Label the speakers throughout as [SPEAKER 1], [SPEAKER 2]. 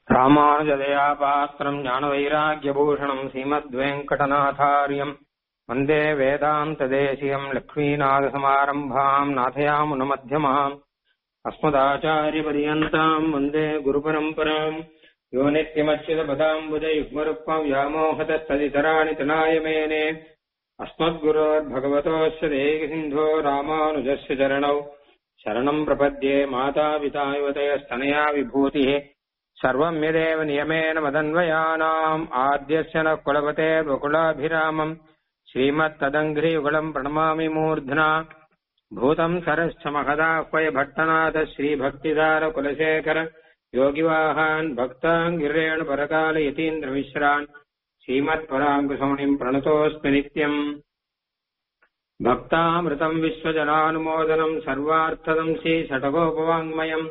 [SPEAKER 1] ராமானுஜதயா பாத்திரம் ஞானவைராக்கியபூஷணம் ஸ்ரீமத்வேங்கடநாதாரியம் வந்தே வேதாந்ததேசியம் லக்ஷ்மீநாதசமாரம்பாம் நாதயாமுனமத்தியமாம் अस्मदाचार्यपर्यन्ताम् वन्दे गुरुपरम्पराम् यो नित्यमच्युतपदाम्बुजयुग्मरुक्मम् व्यामोहतस्तदितराणि तनाय मेने अस्मद्गुरोर्भगवतोऽस्य देहिसिन्धो रामानुजस्य चरणौ शरणम् प्रपद्ये मातापिता युवतयस्तनया विभूतिः सर्वम् यदेव नियमेन मदन्वयानाम् आद्यस्य न कुलपतेर्वकुलाभिरामम् श्रीमत्तदङ्घ्रियुगलम् प्रणमामि मूर्ध्ना भूतम् सरश्च महदाह्वय भट्टनाथ श्रीभक्तिदार कुलशेखर योगिवाहान् भक्ताङ्गिरेण परकाल यतीन्द्रमिश्रान् श्रीमत्पराङ्कुशमुनिम् प्रणतोऽस्मि नित्यम् भक्तामृतम् विश्वजनानुमोदनम् सर्वार्थदम् श्रीषटकोपवाङ्मयम्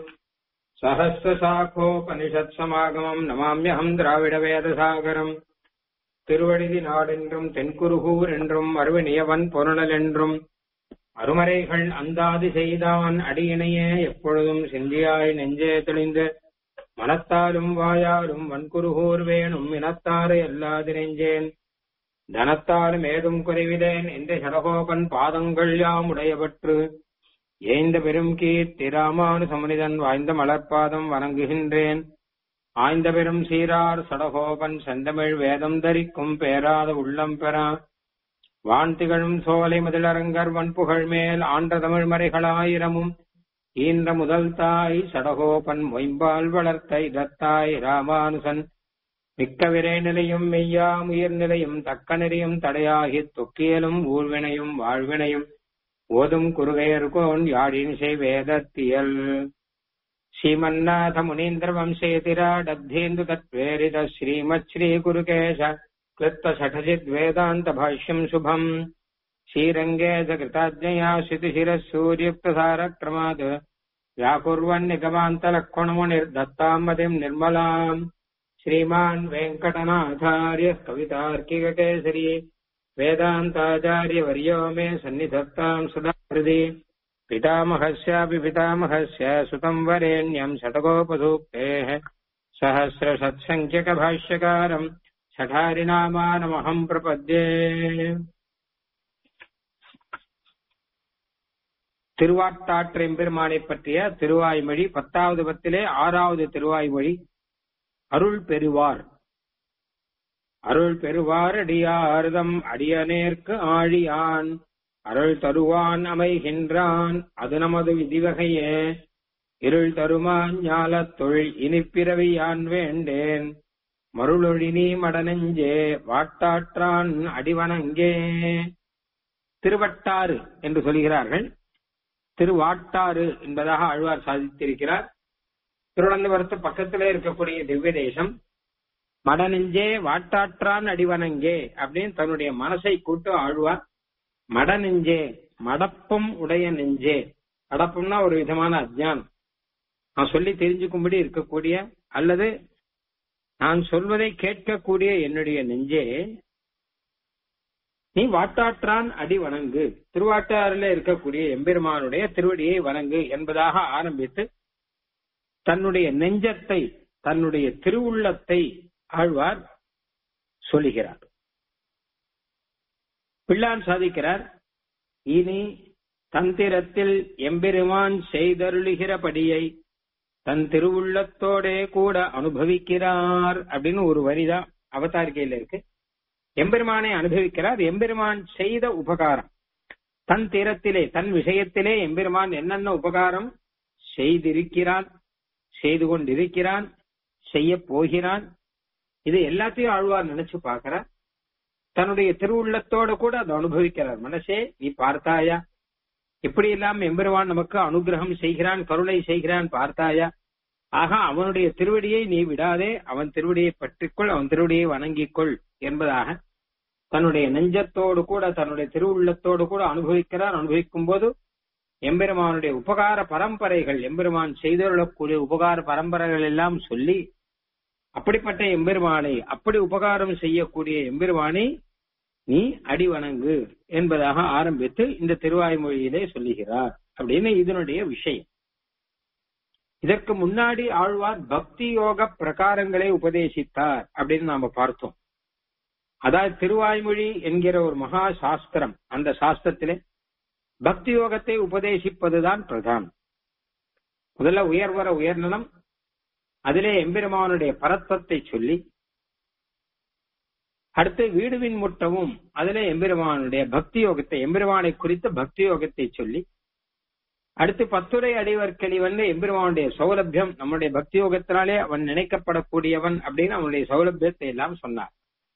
[SPEAKER 1] सहस्रशाखोपनिषत्समागमम् नमाम्यहम् द्राविडवेदसागरम् திருவழுதி நாடென்றும் தென்குருகூர் என்றும் அருவினியவன் பொருணல் என்றும் அருமறைகள் அந்தாதி செய்தான் அடியினையே எப்பொழுதும் சிந்தியாய் நெஞ்சே தெளிந்து மனத்தாலும் வாயாலும் வன்குருகூர் வேணும் இனத்தாறு எல்லாது நெஞ்சேன் தனத்தாலும் ஏதும் குறைவிலேன் என்ற சடகோபன் பாதங்கள் யாம் உடையவற்று ஏய்ந்த பெரும் கீர்த்தி ராமானு சமுனிதன் வாய்ந்த மலர்பாதம் வணங்குகின்றேன் ஆய்ந்த பெரும் சீரார் சடகோபன் செந்தமிழ் வேதம் தரிக்கும் பேராத உள்ளம் பெறா வான் திகழும் சோலை முதலரங்கர் வன்புகழ் மேல் ஆண்ட தமிழ் மறைகளாயிரமும் ஈன்ற முதல் தாய் சடகோபன் மொயம்பால் வளர்த்த இதத்தாய் ராமானுசன் மிக்க விரை நிலையும் மெய்யாம் உயிர் நிலையும் தக்க நெறியும் தடையாகித் தொக்கியலும் ஊழ்வினையும் வாழ்வினையும் ஓதும் குருகையர்கோன் யாழினிசை வேதத்தியல் ஸ்ரீமன்னாத முனீந்திர வம்சேதிராடத்தேந்து தத்வேரித ஸ்ரீமத் ஸ்ரீ குருகேஷ कृत्तषठजिद्वेदान्तभाष्यम् शुभम् श्रीरङ्गे च कृताज्ञया श्रुतिशिरः सूर्युक्तसारक्रमात् व्याकुर्वन्निगमान्तलक्ष्मणमुनिर्दत्ताम् मतिम् निर्मलाम् श्रीमान् वेङ्कटनाथार्यः कवितार्किककेसरी वेदान्ताचार्यवर्यो मे सन्निधत्ताम् सदा हृदि पितामहस्यापि पितामहस्य सुतम् वरेण्यम् शतकोपसूक्तेः सहस्रषत्सङ्ख्यकभाष्यकारम् சடாரிநாமானமகம் பிரபத்யே திருவாட்டாற்று எம்பெருமானை பற்றிய திருவாய்மொழி பத்தாவது பத்திலே ஆறாவது திருவாய்மொழி அருள் பெறுவார் அருள் பெறுவார் அடியார்தம் அடியனேற்கு ஆழியான் அருள் தருவான் அமைகின்றான் அது நமது விதிவகையே இருள் தருமான் ஞாலத்தொள் இனிப்பிறவி யான் வேண்டேன் மருளொழினி மடனெஞ்சே வாட்டாற்றான் அடிவனங்கே திருவட்டாறு என்று சொல்கிறார்கள் திருவாட்டாறு என்பதாக ஆழ்வார் சாதித்திருக்கிறார் திருவனந்தபுரத்து பக்கத்திலே இருக்கக்கூடிய திவ்ய தேசம் மடநெஞ்சே வாட்டாற்றான் அடிவனங்கே அப்படின்னு தன்னுடைய மனசை கூட்டு ஆழ்வார் மடநெஞ்சே மடப்பும் உடைய நெஞ்சே மடப்பும்னா ஒரு விதமான அஜ்ஞானம் நான் சொல்லி தெரிஞ்சுக்கும்படி இருக்கக்கூடிய அல்லது நான் சொல்வதை கேட்கக்கூடிய என்னுடைய நெஞ்சே நீ வாட்டாற்றான் அடி வணங்கு திருவாட்டாறுல இருக்கக்கூடிய எம்பெருமானுடைய திருவடியை வணங்கு என்பதாக ஆரம்பித்து தன்னுடைய நெஞ்சத்தை தன்னுடைய திருவுள்ளத்தை ஆழ்வார் சொல்லுகிறார் பிள்ளான் சாதிக்கிறார் இனி தந்திரத்தில் எம்பெருமான் செய்தருளுகிறபடியை தன் திருவுள்ளத்தோடே கூட அனுபவிக்கிறார் அப்படின்னு ஒரு வரிதான் அவதாரிகையில இருக்கு எம்பெருமானை அனுபவிக்கிறார் எம்பெருமான் செய்த உபகாரம் தன் தீரத்திலே தன் விஷயத்திலே எம்பெருமான் என்னென்ன உபகாரம் செய்திருக்கிறான் செய்து கொண்டிருக்கிறான் செய்ய போகிறான் இது எல்லாத்தையும் ஆழ்வார் நினைச்சு பார்க்கிறார் தன்னுடைய திருவுள்ளத்தோட கூட அதை அனுபவிக்கிறார் மனசே நீ பார்த்தாயா இப்படி எல்லாம் எம்பெருமான் நமக்கு அனுகிரகம் செய்கிறான் கருணை செய்கிறான் பார்த்தாயா ஆக அவனுடைய திருவடியை நீ விடாதே அவன் திருவடியை பற்றிக்கொள் அவன் திருவடியை வணங்கிக்கொள் என்பதாக தன்னுடைய நெஞ்சத்தோடு கூட தன்னுடைய திருவுள்ளத்தோடு கூட அனுபவிக்கிறார் அனுபவிக்கும் போது எம்பெருமானுடைய உபகார பரம்பரைகள் எம்பெருமான் செய்தொள்ளக்கூடிய உபகார பரம்பரைகள் எல்லாம் சொல்லி அப்படிப்பட்ட எம்பெருமானை அப்படி உபகாரம் செய்யக்கூடிய எம்பெருமானை நீ அடி வணங்கு என்பதாக ஆரம்பித்து இந்த திருவாய்மொழியிலே சொல்லுகிறார் அப்படின்னு இதனுடைய விஷயம் இதற்கு முன்னாடி ஆழ்வார் பக்தி யோக பிரகாரங்களை உபதேசித்தார் அப்படின்னு நாம பார்த்தோம் அதாவது திருவாய்மொழி என்கிற ஒரு மகா சாஸ்திரம் அந்த சாஸ்திரத்திலே பக்தி யோகத்தை உபதேசிப்பதுதான் பிரதானம் முதல்ல உயர்வர உயர்நலம் அதிலே எம்பெருமானுடைய பரத்வத்தை சொல்லி அடுத்து வீடுவின் முட்டவும் அதிலே எம்பெருமானுடைய பக்தி யோகத்தை எம்பெருமானை குறித்த பக்தி யோகத்தை சொல்லி அடுத்து பத்துரை அடிவர்க்கலி வந்து எம்பெருமானுடைய சௌலபியம் நம்முடைய பக்தி யோகத்தினாலே அவன் நினைக்கப்படக்கூடியவன் அப்படின்னு அவனுடைய சௌலபியத்தை எல்லாம் சொன்னார்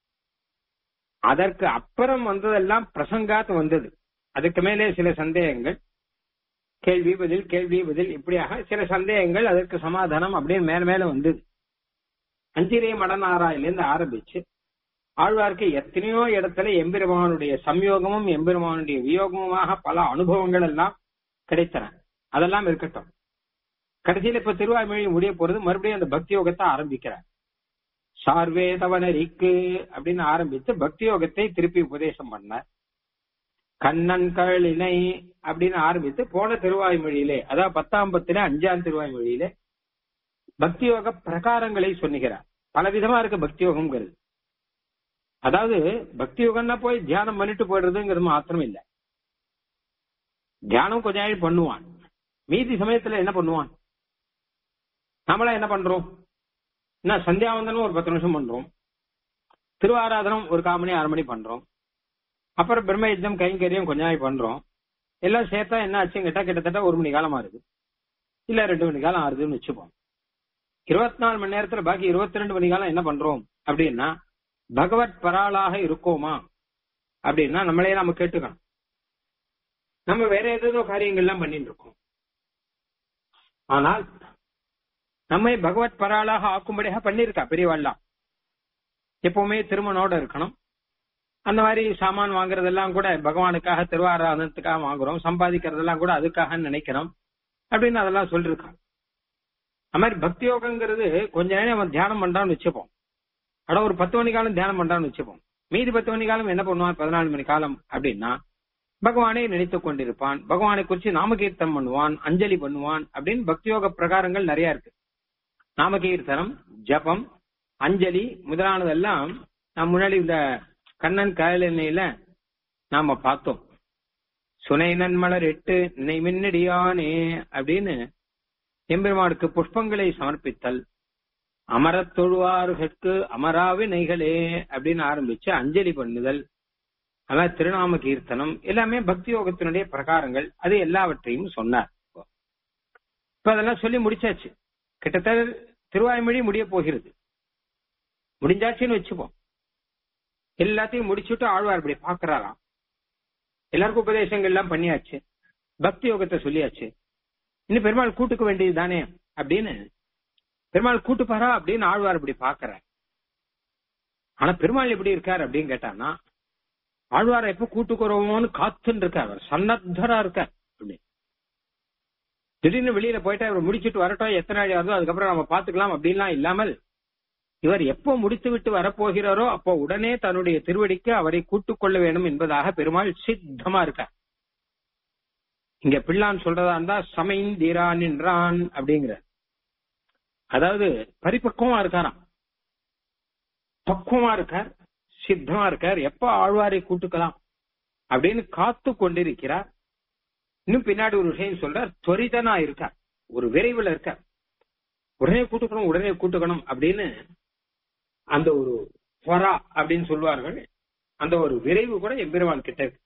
[SPEAKER 1] அதற்கு அப்புறம் வந்ததெல்லாம் பிரசங்காத் வந்தது அதுக்கு மேலே சில சந்தேகங்கள் கேள்வி பதில் கேள்வி பதில் இப்படியாக சில சந்தேகங்கள் அதற்கு சமாதானம் அப்படின்னு மேல மேல வந்தது அஞ்சிரை மடநாராயிலிருந்து ஆரம்பிச்சு ஆழ்வார்க்கு எத்தனையோ இடத்துல எம்பெருமானுடைய சம்யோகமும் எம்பெருமானுடைய வியோகமுமாக பல அனுபவங்கள் எல்லாம் கிடைத்தன அதெல்லாம் இருக்கட்டும் கடைசியில இப்ப திருவாய்மொழி முடிய போறது மறுபடியும் அந்த பக்தி யோகத்தை ஆரம்பிக்கிறார் சார்வேதவனரிக்கு அப்படின்னு ஆரம்பித்து பக்தி யோகத்தை திருப்பி உபதேசம் பண்ணார் கண்ணன் கழினை அப்படின்னு ஆரம்பித்து போன திருவாய்மொழியிலே அதாவது பத்தாம் பத்தில அஞ்சாம் திருவாய்மொழியிலே பக்தி யோக பிரகாரங்களை சொன்னுகிறார் பல விதமா இருக்கு பக்தி யோகம்ங்கிறது அதாவது பக்தி யோகம்னா போய் தியானம் பண்ணிட்டு போயிடுறதுங்கிறது மாத்திரம் இல்ல தியானம் கொஞ்ச நாள் பண்ணுவான் மீதி சமயத்துல என்ன பண்ணுவான் நம்மளா என்ன பண்றோம் என்ன சந்தியாவந்தனம் ஒரு பத்து நிமிஷம் பண்றோம் திருவாராதனம் ஒரு கால் மணி அரை மணி பண்றோம் அப்புறம் பிரம்ம யுத்தம் கைங்கரியம் கொஞ்ச நாள் பண்றோம் எல்லாம் சேர்த்தா என்ன ஆச்சுன்னு கேட்டா கிட்டத்தட்ட ஒரு மணி காலம் ஆறுது இல்ல ரெண்டு மணி காலம் ஆறுதுன்னு வச்சுப்போம் இருபத்தி நாலு மணி நேரத்துல பாக்கி இருபத்தி ரெண்டு மணி காலம் என்ன பண்றோம் அப்படின்னா பகவத் பராளாக இருக்கோமா அப்படின்னா நம்மளே நாம கேட்டுக்கணும் நம்ம வேற ஏதேதோ காரியங்கள்லாம் பண்ணிட்டு இருக்கோம் ஆனால் நம்மை பகவத் பராளாக ஆக்கும்படியாக பண்ணிருக்கா பெரியவாள்லாம் எப்பவுமே திருமணோட இருக்கணும் அந்த மாதிரி சாமான் வாங்குறதெல்லாம் கூட பகவானுக்காக திருவாராதனத்துக்காக வாங்குறோம் சம்பாதிக்கிறதெல்லாம் கூட அதுக்காக நினைக்கிறோம் அப்படின்னு அதெல்லாம் சொல்லிருக்கான் அது மாதிரி பக்தி யோகங்கிறது கொஞ்ச நேரம் அவன் தியானம் பண்றான்னு வச்சுப்போம் அட ஒரு பத்து மணி காலம் தியானம் பண்றான்னு வச்சுப்போம் மீதி பத்து மணி காலம் என்ன பண்ணுவான் பதினாலு மணி காலம் அப்படின்னா பகவானை நினைத்துக் கொண்டிருப்பான் பகவானை குறிச்சு நாமகீர்த்தம் பண்ணுவான் அஞ்சலி பண்ணுவான் அப்படின்னு பக்தி யோக பிரகாரங்கள் நிறைய இருக்கு நாமகீர்த்தனம் ஜபம் அஞ்சலி முதலானதெல்லாம் நான் முன்னாடி இந்த கண்ணன் காயலெண்ணையில நாம பார்த்தோம் சுனை நன்மலர் எட்டு நினை மின்னடியானே அப்படின்னு எம்பெருமானுக்கு புஷ்பங்களை சமர்ப்பித்தல் அமரத் தொழுவார்களுக்கு அமராவி நெய்களே அப்படின்னு ஆரம்பிச்சு அஞ்சலி பண்ணுதல் அதான் திருநாம கீர்த்தனம் எல்லாமே பக்தி யோகத்தினுடைய பிரகாரங்கள் அது எல்லாவற்றையும் சொன்னார் இப்ப அதெல்லாம் சொல்லி முடிச்சாச்சு கிட்டத்தட்ட திருவாய்மொழி முடிய போகிறது முடிஞ்சாச்சுன்னு வச்சுப்போம் எல்லாத்தையும் முடிச்சுட்டு ஆழ்வார் இப்படி பாக்குறாராம் எல்லாருக்கும் உபதேசங்கள் எல்லாம் பண்ணியாச்சு பக்தி யோகத்தை சொல்லியாச்சு இன்னும் பெருமாள் கூட்டுக்க வேண்டியது தானே அப்படின்னு பெருமாள் கூட்டுப்பாரா அப்படின்னு ஆழ்வார் இப்படி பாக்குற ஆனா பெருமாள் எப்படி இருக்கார் அப்படின்னு கேட்டான்னா ஆழ்வார் எப்ப கூட்டுக்குறோமோன்னு காத்துன்னு இருக்கார் அவர் சன்னத்தரா இருக்கார் அப்படி திடீர்னு வெளியில போயிட்டா இவர் முடிச்சிட்டு வரட்டும் எத்தனை நாள் ஆகுதோ அதுக்கப்புறம் நம்ம பாத்துக்கலாம் அப்படின்லாம் இல்லாமல் இவர் எப்போ முடித்து விட்டு வரப்போகிறாரோ அப்போ உடனே தன்னுடைய திருவடிக்கு அவரை கூட்டுக் கொள்ள வேண்டும் என்பதாக பெருமாள் சித்தமா இருக்கார் இங்க பிள்ளான் சொல்றதா இருந்தா சமைந்தீரான் என்றான் அப்படிங்கிற அதாவது பரிபக்குவமா இருக்காராம் பக்குவமா இருக்கார் சித்தமா இருக்கார் எப்ப ஆழ்வாரை கூட்டுக்கலாம் அப்படின்னு காத்து கொண்டிருக்கிறார் இன்னும் பின்னாடி ஒரு விஷயம் சொல்றார் துரிதனா இருக்கார் ஒரு விரைவில் இருக்கார் உடனே கூட்டுக்கணும் உடனே கூட்டுக்கணும் அப்படின்னு அந்த ஒரு பொறா அப்படின்னு சொல்லுவார்கள் அந்த ஒரு விரைவு கூட எம்பெருமான் கிட்ட இருக்கு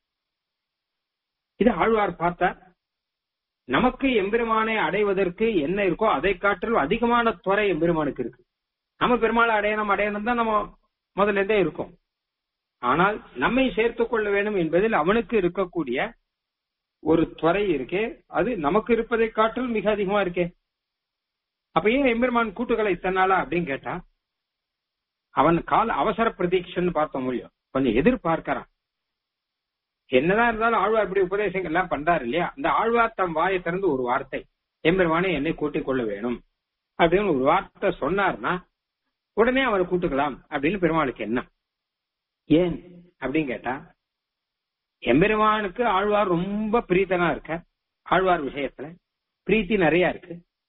[SPEAKER 1] இது ஆழ்வார் பார்த்தார் நமக்கு எம்பெருமானை அடைவதற்கு என்ன இருக்கோ அதை காட்டிலும் அதிகமான துறை எம்பெருமானுக்கு இருக்கு நம்ம பெருமாளை அடையணும் அடையணும் தான் நம்ம முதல்ல இருந்தே இருக்கோம் ஆனால் நம்மை சேர்த்துக் கொள்ள வேண்டும் என்பதில் அவனுக்கு இருக்கக்கூடிய ஒரு துறை இருக்கே அது நமக்கு இருப்பதை காட்டிலும் மிக அதிகமா இருக்கே அப்ப ஏன் எம்பெருமான் கூட்டுகளை இத்தனை நாளா அப்படின்னு கேட்டா அவன் கால அவசர பிரதீட்சன்னு பார்த்தோம் முடியும் கொஞ்சம் எதிர்பார்க்கிறான் என்னதான் இருந்தாலும் ஆழ்வார் இப்படி உபதேசங்கள் எல்லாம் பண்றாரு இல்லையா அந்த ஆழ்வார் தம் வாயை திறந்து ஒரு வார்த்தை எம்பெருமானை என்னை கூட்டிக் கொள்ள வேணும் அப்படின்னு ஒரு வார்த்தை சொன்னார்னா உடனே அவரை கூட்டுக்கலாம் அப்படின்னு பெருமாளுக்கு என்ன ஏன் அப்படின்னு கேட்டா எம்பெருமானுக்கு ஆழ்வார் ரொம்ப பிரீத்தனா இருக்க ஆழ்வார் விஷயத்துல பிரீத்தி நிறைய இருக்கு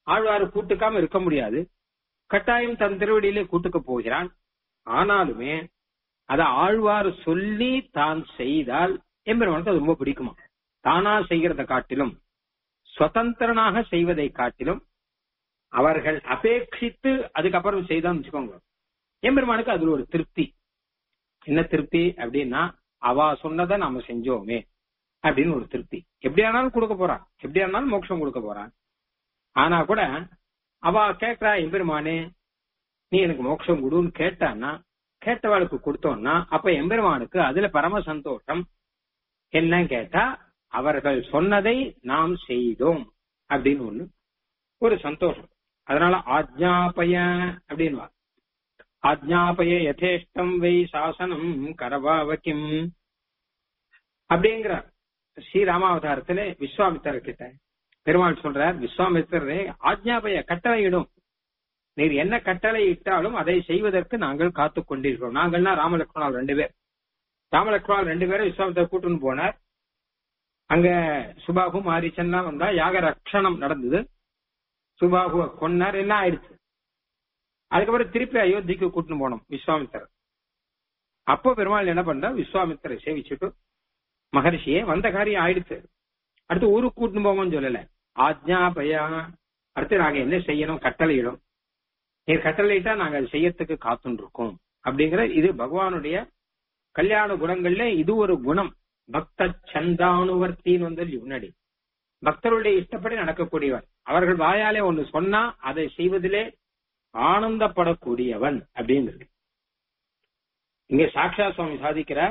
[SPEAKER 1] ஆழ்வாரு கூட்டுக்காம இருக்க முடியாது கட்டாயம் தன் திருவடியிலே கூட்டுக்க போகிறான் ஆனாலுமே அத ஆழ்வார் சொல்லி தான் செய்தால் எம்பெருமானுக்கு அது ரொம்ப பிடிக்குமா தானா செய்கிறத காட்டிலும் சுதந்திரனாக செய்வதை காட்டிலும் அவர்கள் அபேட்சித்து அதுக்கப்புறம் செய்தான்னு வச்சுக்கோங்க எம்பெருமானுக்கு அதுல ஒரு திருப்தி என்ன திருப்தி அப்படின்னா அவ சொன்னதை நாம செஞ்சோமே அப்படின்னு ஒரு திருப்தி எப்படி ஆனாலும் கொடுக்க போறான் எப்படி ஆனாலும் மோட்சம் கொடுக்க போறான் ஆனா கூட அவ கேட்கிறா எம்பெருமானே நீ எனக்கு மோட்சம் கொடுன்னு கேட்டான்னா கேட்டவாளுக்கு கொடுத்தோம்னா அப்ப எம்பெருமானுக்கு அதுல பரம சந்தோஷம் என்ன கேட்டா அவர்கள் சொன்னதை நாம் செய்தோம் அப்படின்னு ஒண்ணு ஒரு சந்தோஷம் அதனால ஆஜ்ஞாபய அப்படின்னு ஆஜ்ஞாபய யதேஷ்டம் வை சாசனம் கரவாவகிம் அப்படிங்கிறார் ஸ்ரீராமாவதாரத்துல விஸ்வாமித்தர் கிட்ட பெருமாள் சொல்றார் விஸ்வாமித்தரே ஆஜ்ஞாபய கட்டளையிடும் நீர் என்ன கட்டளை இட்டாலும் அதை செய்வதற்கு நாங்கள் காத்து கொண்டிருக்கிறோம் நாங்கள்னா ராமலக்ஷ்மணால் ரெண்டு பேர் ராமலக்ஷ்மணால் ரெண்டு பேரும் விஸ்வாமித்தர் கூட்டுன்னு போனார் அங்க சுபாகு மாரிச்சன்லாம் வந்தா யாக ரக்ஷணம் நடந்தது சுபாகுவ கொன்னார் எல்லாம் ஆயிடுச்சு அதுக்கப்புறம் திருப்பி அயோத்திக்கு கூட்டின்னு போனோம் விஸ்வாமித்தர் அப்போ பெருமாள் என்ன பண்றா விஸ்வாமித்தரை சேவிச்சுட்டு மகரிஷியே வந்த காரியம் ஆயிடுச்சு அடுத்து ஊருக்கு கூட்டின்னு போங்கன்னு சொல்லல ஆஜ்ஞா பயா அடுத்து நாங்க என்ன செய்யணும் கட்டளையிடும் நீர் கட்டளையிட்டா நாங்க அது செய்யறதுக்கு காத்துன்னு இருக்கோம் அப்படிங்கிற இது பகவானுடைய கல்யாண குணங்கள்ல இது ஒரு குணம் பக்த சந்தானுவர்த்தின்னு வந்து முன்னாடி பக்தருடைய இஷ்டப்படி நடக்கக்கூடியவர் அவர்கள் வாயாலே ஒண்ணு சொன்னா அதை செய்வதிலே ஆனந்தப்படக்கூடியவன் அப்படின்னு இருக்கு இங்க சாக்ஷா சுவாமி சாதிக்கிறார்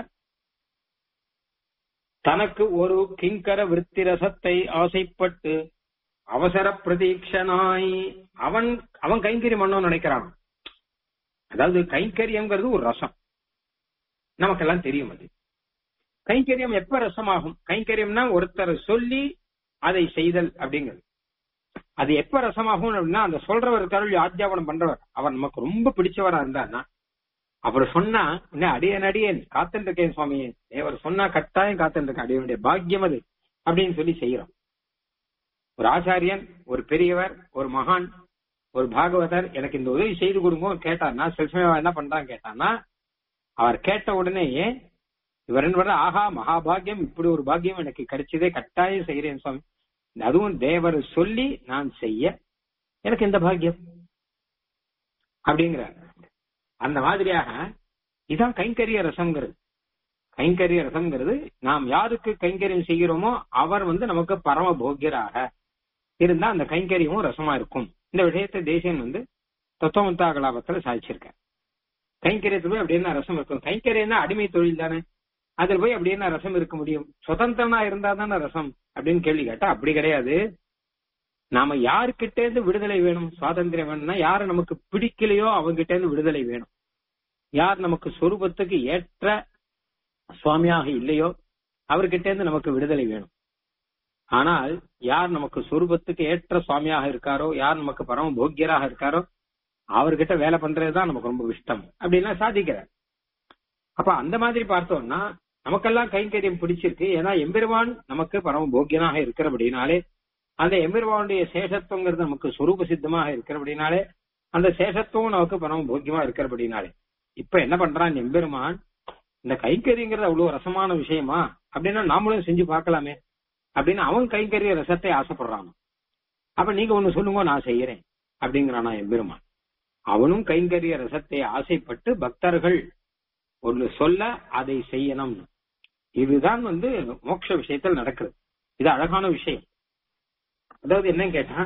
[SPEAKER 1] தனக்கு ஒரு கிங்கர விருத்தி ரசத்தை ஆசைப்பட்டு அவசர பிரதீட்சனாய் அவன் அவன் கைங்கரியம் பண்ணணும்னு நினைக்கிறான் அதாவது கைங்கரியம்ங்கிறது ஒரு ரசம் நமக்கெல்லாம் தெரியும் அது கைங்கரியம் எப்ப ரசமாகும் கைங்கரியம்னா ஒருத்தர் சொல்லி அதை செய்தல் அப்படிங்கிறது அது எப்ப ரசமாகும் அப்படின்னா அந்த சொல்றவர் தருள் ஆத்தியாபனம் பண்றவர் அவர் நமக்கு ரொம்ப பிடிச்சவரா இருந்தார்னா அவர் சொன்னா என்ன அடியன் அடியேன் காத்துட்டு இருக்கேன் சுவாமி அவர் சொன்னா கட்டாயம் காத்துட்டு இருக்கேன் அடியனுடைய பாக்கியம் அது அப்படின்னு சொல்லி செய்யறோம் ஒரு ஆச்சாரியன் ஒரு பெரியவர் ஒரு மகான் ஒரு பாகவதர் எனக்கு இந்த உதவி செய்து கொடுங்க கேட்டார்னா சில சமயம் என்ன பண்றான் கேட்டான்னா அவர் கேட்ட உடனேயே இவர் என்ன ஆஹா மகாபாகியம் இப்படி ஒரு பாக்கியம் எனக்கு கிடைச்சதே கட்டாயம் செய்யறேன் சுவாமி அதுவும் தேவர் சொல்லி நான் செய்ய எனக்கு இந்த பாக்கியம் அப்படிங்கிறார் அந்த மாதிரியாக இதான் கைங்கரிய ரசம்ங்கிறது கைங்கரிய ரசம்ங்கிறது நாம் யாருக்கு கைங்கரியம் செய்கிறோமோ அவர் வந்து நமக்கு பரம போக்கியராக இருந்தா அந்த கைங்கரியமும் ரசமா இருக்கும் இந்த விஷயத்தை தேசியன் வந்து தத்துவமந்தா கலாபத்துல சாதிச்சிருக்க கைங்கரியத்துல போய் அப்படி என்ன ரசம் இருக்கும் கைங்கரியம்னா அடிமை தொழில் தானே அதுல போய் அப்படி என்ன ரசம் இருக்க முடியும் சுதந்திரனா இருந்தா தானே ரசம் அப்படின்னு கேள்வி கேட்டா அப்படி கிடையாது நாம யாருக்கிட்ட இருந்து விடுதலை வேணும் சுவாதந்திரம் வேணும்னா யாரு நமக்கு பிடிக்கலையோ அவங்க கிட்ட இருந்து விடுதலை வேணும் யார் நமக்கு சொரூபத்துக்கு ஏற்ற சுவாமியாக இல்லையோ அவர்கிட்ட இருந்து நமக்கு விடுதலை வேணும் ஆனால் யார் நமக்கு சொரூபத்துக்கு ஏற்ற சுவாமியாக இருக்காரோ யார் நமக்கு பரம போக்கியராக இருக்காரோ அவர்கிட்ட வேலை பண்றதுதான் நமக்கு ரொம்ப இஷ்டம் அப்படின்லாம் சாதிக்கிறார் அப்ப அந்த மாதிரி பார்த்தோம்னா நமக்கெல்லாம் கைங்கரியம் பிடிச்சிருக்கு ஏன்னா எம்பெருமான் நமக்கு பரம போக்கியனாக இருக்கிறபடினாலே அந்த எம்பெருமானுடைய சேஷத்துவங்கிறது நமக்கு சுரூப சித்தமாக இருக்கிறபடினாலே அந்த சேஷத்துவம் நமக்கு பரம போக்கியமா இருக்கிறபடினாலே இப்ப என்ன பண்றான் எம்பெருமான் இந்த கைங்கரியங்கிறது அவ்வளவு ரசமான விஷயமா அப்படின்னா நாமளும் செஞ்சு பார்க்கலாமே அப்படின்னு அவன் கைங்கரிய ரசத்தை ஆசைப்படுறான் அப்ப நீங்க ஒண்ணு சொல்லுங்க நான் செய்யறேன் அப்படிங்கிறானா எம்பெருமான் அவனும் கைங்கரிய ரசத்தை ஆசைப்பட்டு பக்தர்கள் ஒண்ணு சொல்ல அதை செய்யணும் இதுதான் வந்து மோட்ச விஷயத்தில் நடக்குது இது அழகான விஷயம் அதாவது என்ன கேட்டா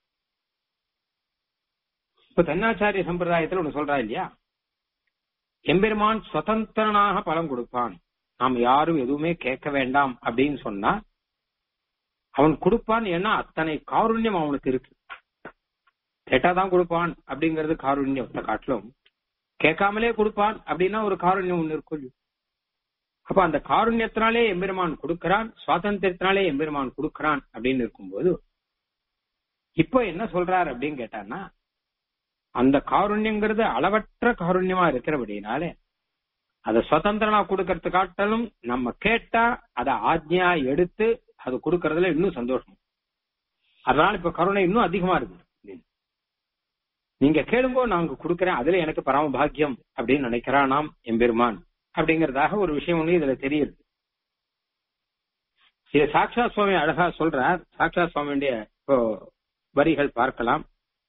[SPEAKER 1] இப்ப தன்னாச்சாரிய சம்பிரதாயத்துல ஒண்ணு சொல்றா இல்லையா எம்பெருமான் சுதந்திரனாக பலம் கொடுப்பான் நாம் யாரும் எதுவுமே கேட்க வேண்டாம் அப்படின்னு சொன்னா அவன் கொடுப்பான் ஏன்னா அத்தனை காருண்யம் அவனுக்கு இருக்கு கேட்டாதான் கொடுப்பான் அப்படிங்கிறது காருண்யத்தை காட்டிலும் கேட்காமலே கொடுப்பான் அப்படின்னா ஒரு காருண்யம் ஒண்ணு இருக்கும் அப்ப அந்த காருண்யத்தினாலே எம்பெருமான் கொடுக்கிறான் சுவாதந்திரத்தினாலே எம்பெருமான் கொடுக்கிறான் அப்படின்னு இருக்கும்போது இப்ப என்ன சொல்றார் அப்படின்னு கேட்டான்னா அந்த காருண்யங்கிறது அளவற்ற காருண்யமா இருக்கிறபடினாலே அதை சுதந்திரனா கொடுக்கறது காட்டிலும் நம்ம கேட்டா அதை ஆஜ்ஞா எடுத்து அது கொடுக்கறதுல இன்னும் சந்தோஷம் அதனால இப்ப கருணை இன்னும் அதிகமா இருக்கு நீங்க கேளுங்கோ நாங்க கொடுக்கறேன் அதுல எனக்கு பரம பாக்கியம் அப்படின்னு நினைக்கிறான் நாம் எம்பெருமான் அப்படிங்கறதாக ஒரு விஷயம் ஒண்ணு இதுல தெரியுது இது சாக்ஷா சுவாமி அழகா சொல்றார் சாக்ஷா சுவாமியுடைய இப்போ வரிகள் பார்க்கலாம்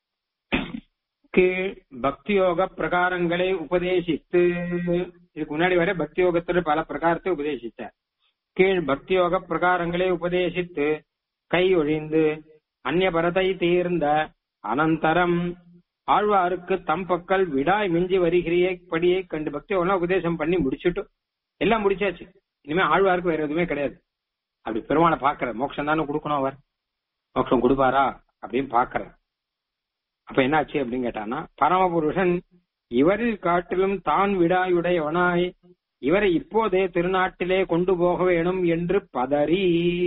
[SPEAKER 1] கீழ் பக்தி யோக பிரகாரங்களை உபதேசித்து இதுக்கு முன்னாடி வரை பக்தி யோகத்துல பல பிரகாரத்தை உபதேசித்தார் கீழ் பக்தி யோக பிரகாரங்களை உபதேசித்து கை ஒழிந்து அந்நியபரத்தை தீர்ந்த அனந்தரம் ஆழ்வாருக்கு தம் பக்கல் விடாய் மிஞ்சி வருகிற படியை கண்டு பக்தி யோகம் உபதேசம் பண்ணி முடிச்சுட்டு எல்லாம் முடிச்சாச்சு இனிமே ஆழ்வாருக்கு வேற எதுவுமே கிடையாது அப்படி பெருமானை பாக்குற மோட்சம் தானே கொடுக்கணும் அவர் மோட்சம் கொடுப்பாரா அப்படின்னு பாக்குற அப்ப என்னாச்சு அப்படின்னு கேட்டானா பரமபுருஷன் இவரில் காட்டிலும் தான் விடாயுடையவனாய் இவரை இப்போதே திருநாட்டிலே கொண்டு போக வேணும் என்று பதறி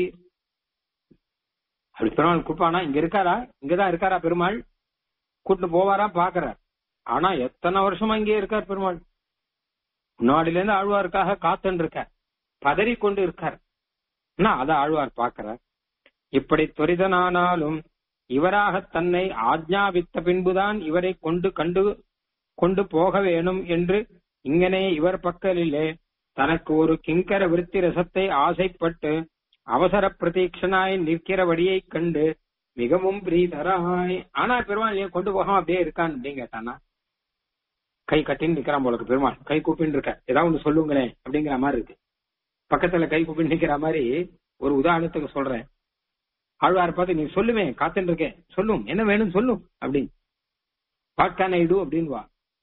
[SPEAKER 1] அப்படி பெருமாள் கூப்பானா இங்க இருக்காரா இங்கதான் இருக்காரா பெருமாள் கூட்டு போவாரா பாக்குறார் ஆனா எத்தனை வருஷமா இங்கே இருக்கார் பெருமாள் முன்னாடில இருந்து ஆழ்வாருக்காக காத்துன்னு இருக்கார் பதறி கொண்டு இருக்கார் அத ஆழ்வார் பாக்குறார் இப்படி துரிதனானாலும் இவராக தன்னை ஆஜ்ஞாபித்த பின்புதான் இவரை கொண்டு கண்டு கொண்டு போக வேணும் என்று இங்கனே இவர் பக்கலிலே தனக்கு ஒரு கிங்கர விருத்தி ரசத்தை ஆசைப்பட்டு அவசர பிரதீட்சனாய் நிற்கிறபடியை கண்டு மிகவும் பிரீதராய் ஆனா பெருமாள் ஏன் கொண்டு போகாம அப்படியே இருக்கான் அப்படின்னு கேட்டானா கை கட்டின்னு நிக்கிறான் போல இருக்கு பெருமாள் கை கூப்பின்னு இருக்க ஏதாவது ஒண்ணு சொல்லுங்களேன் அப்படிங்கிற மாதிரி இருக்கு பக்கத்துல கை கூப்பின்னு நிக்கிற மாதிரி ஒரு உதாரணத்துக்கு சொல்றேன் ஆழ்வார் பார்த்து நீ சொல்லுவேன் காத்துட்டு இருக்கேன் சொல்லும் என்ன வேணும் சொல்லும் அப்படின்னு வாட் கேன் ஐ டூ அப்படின்னு வா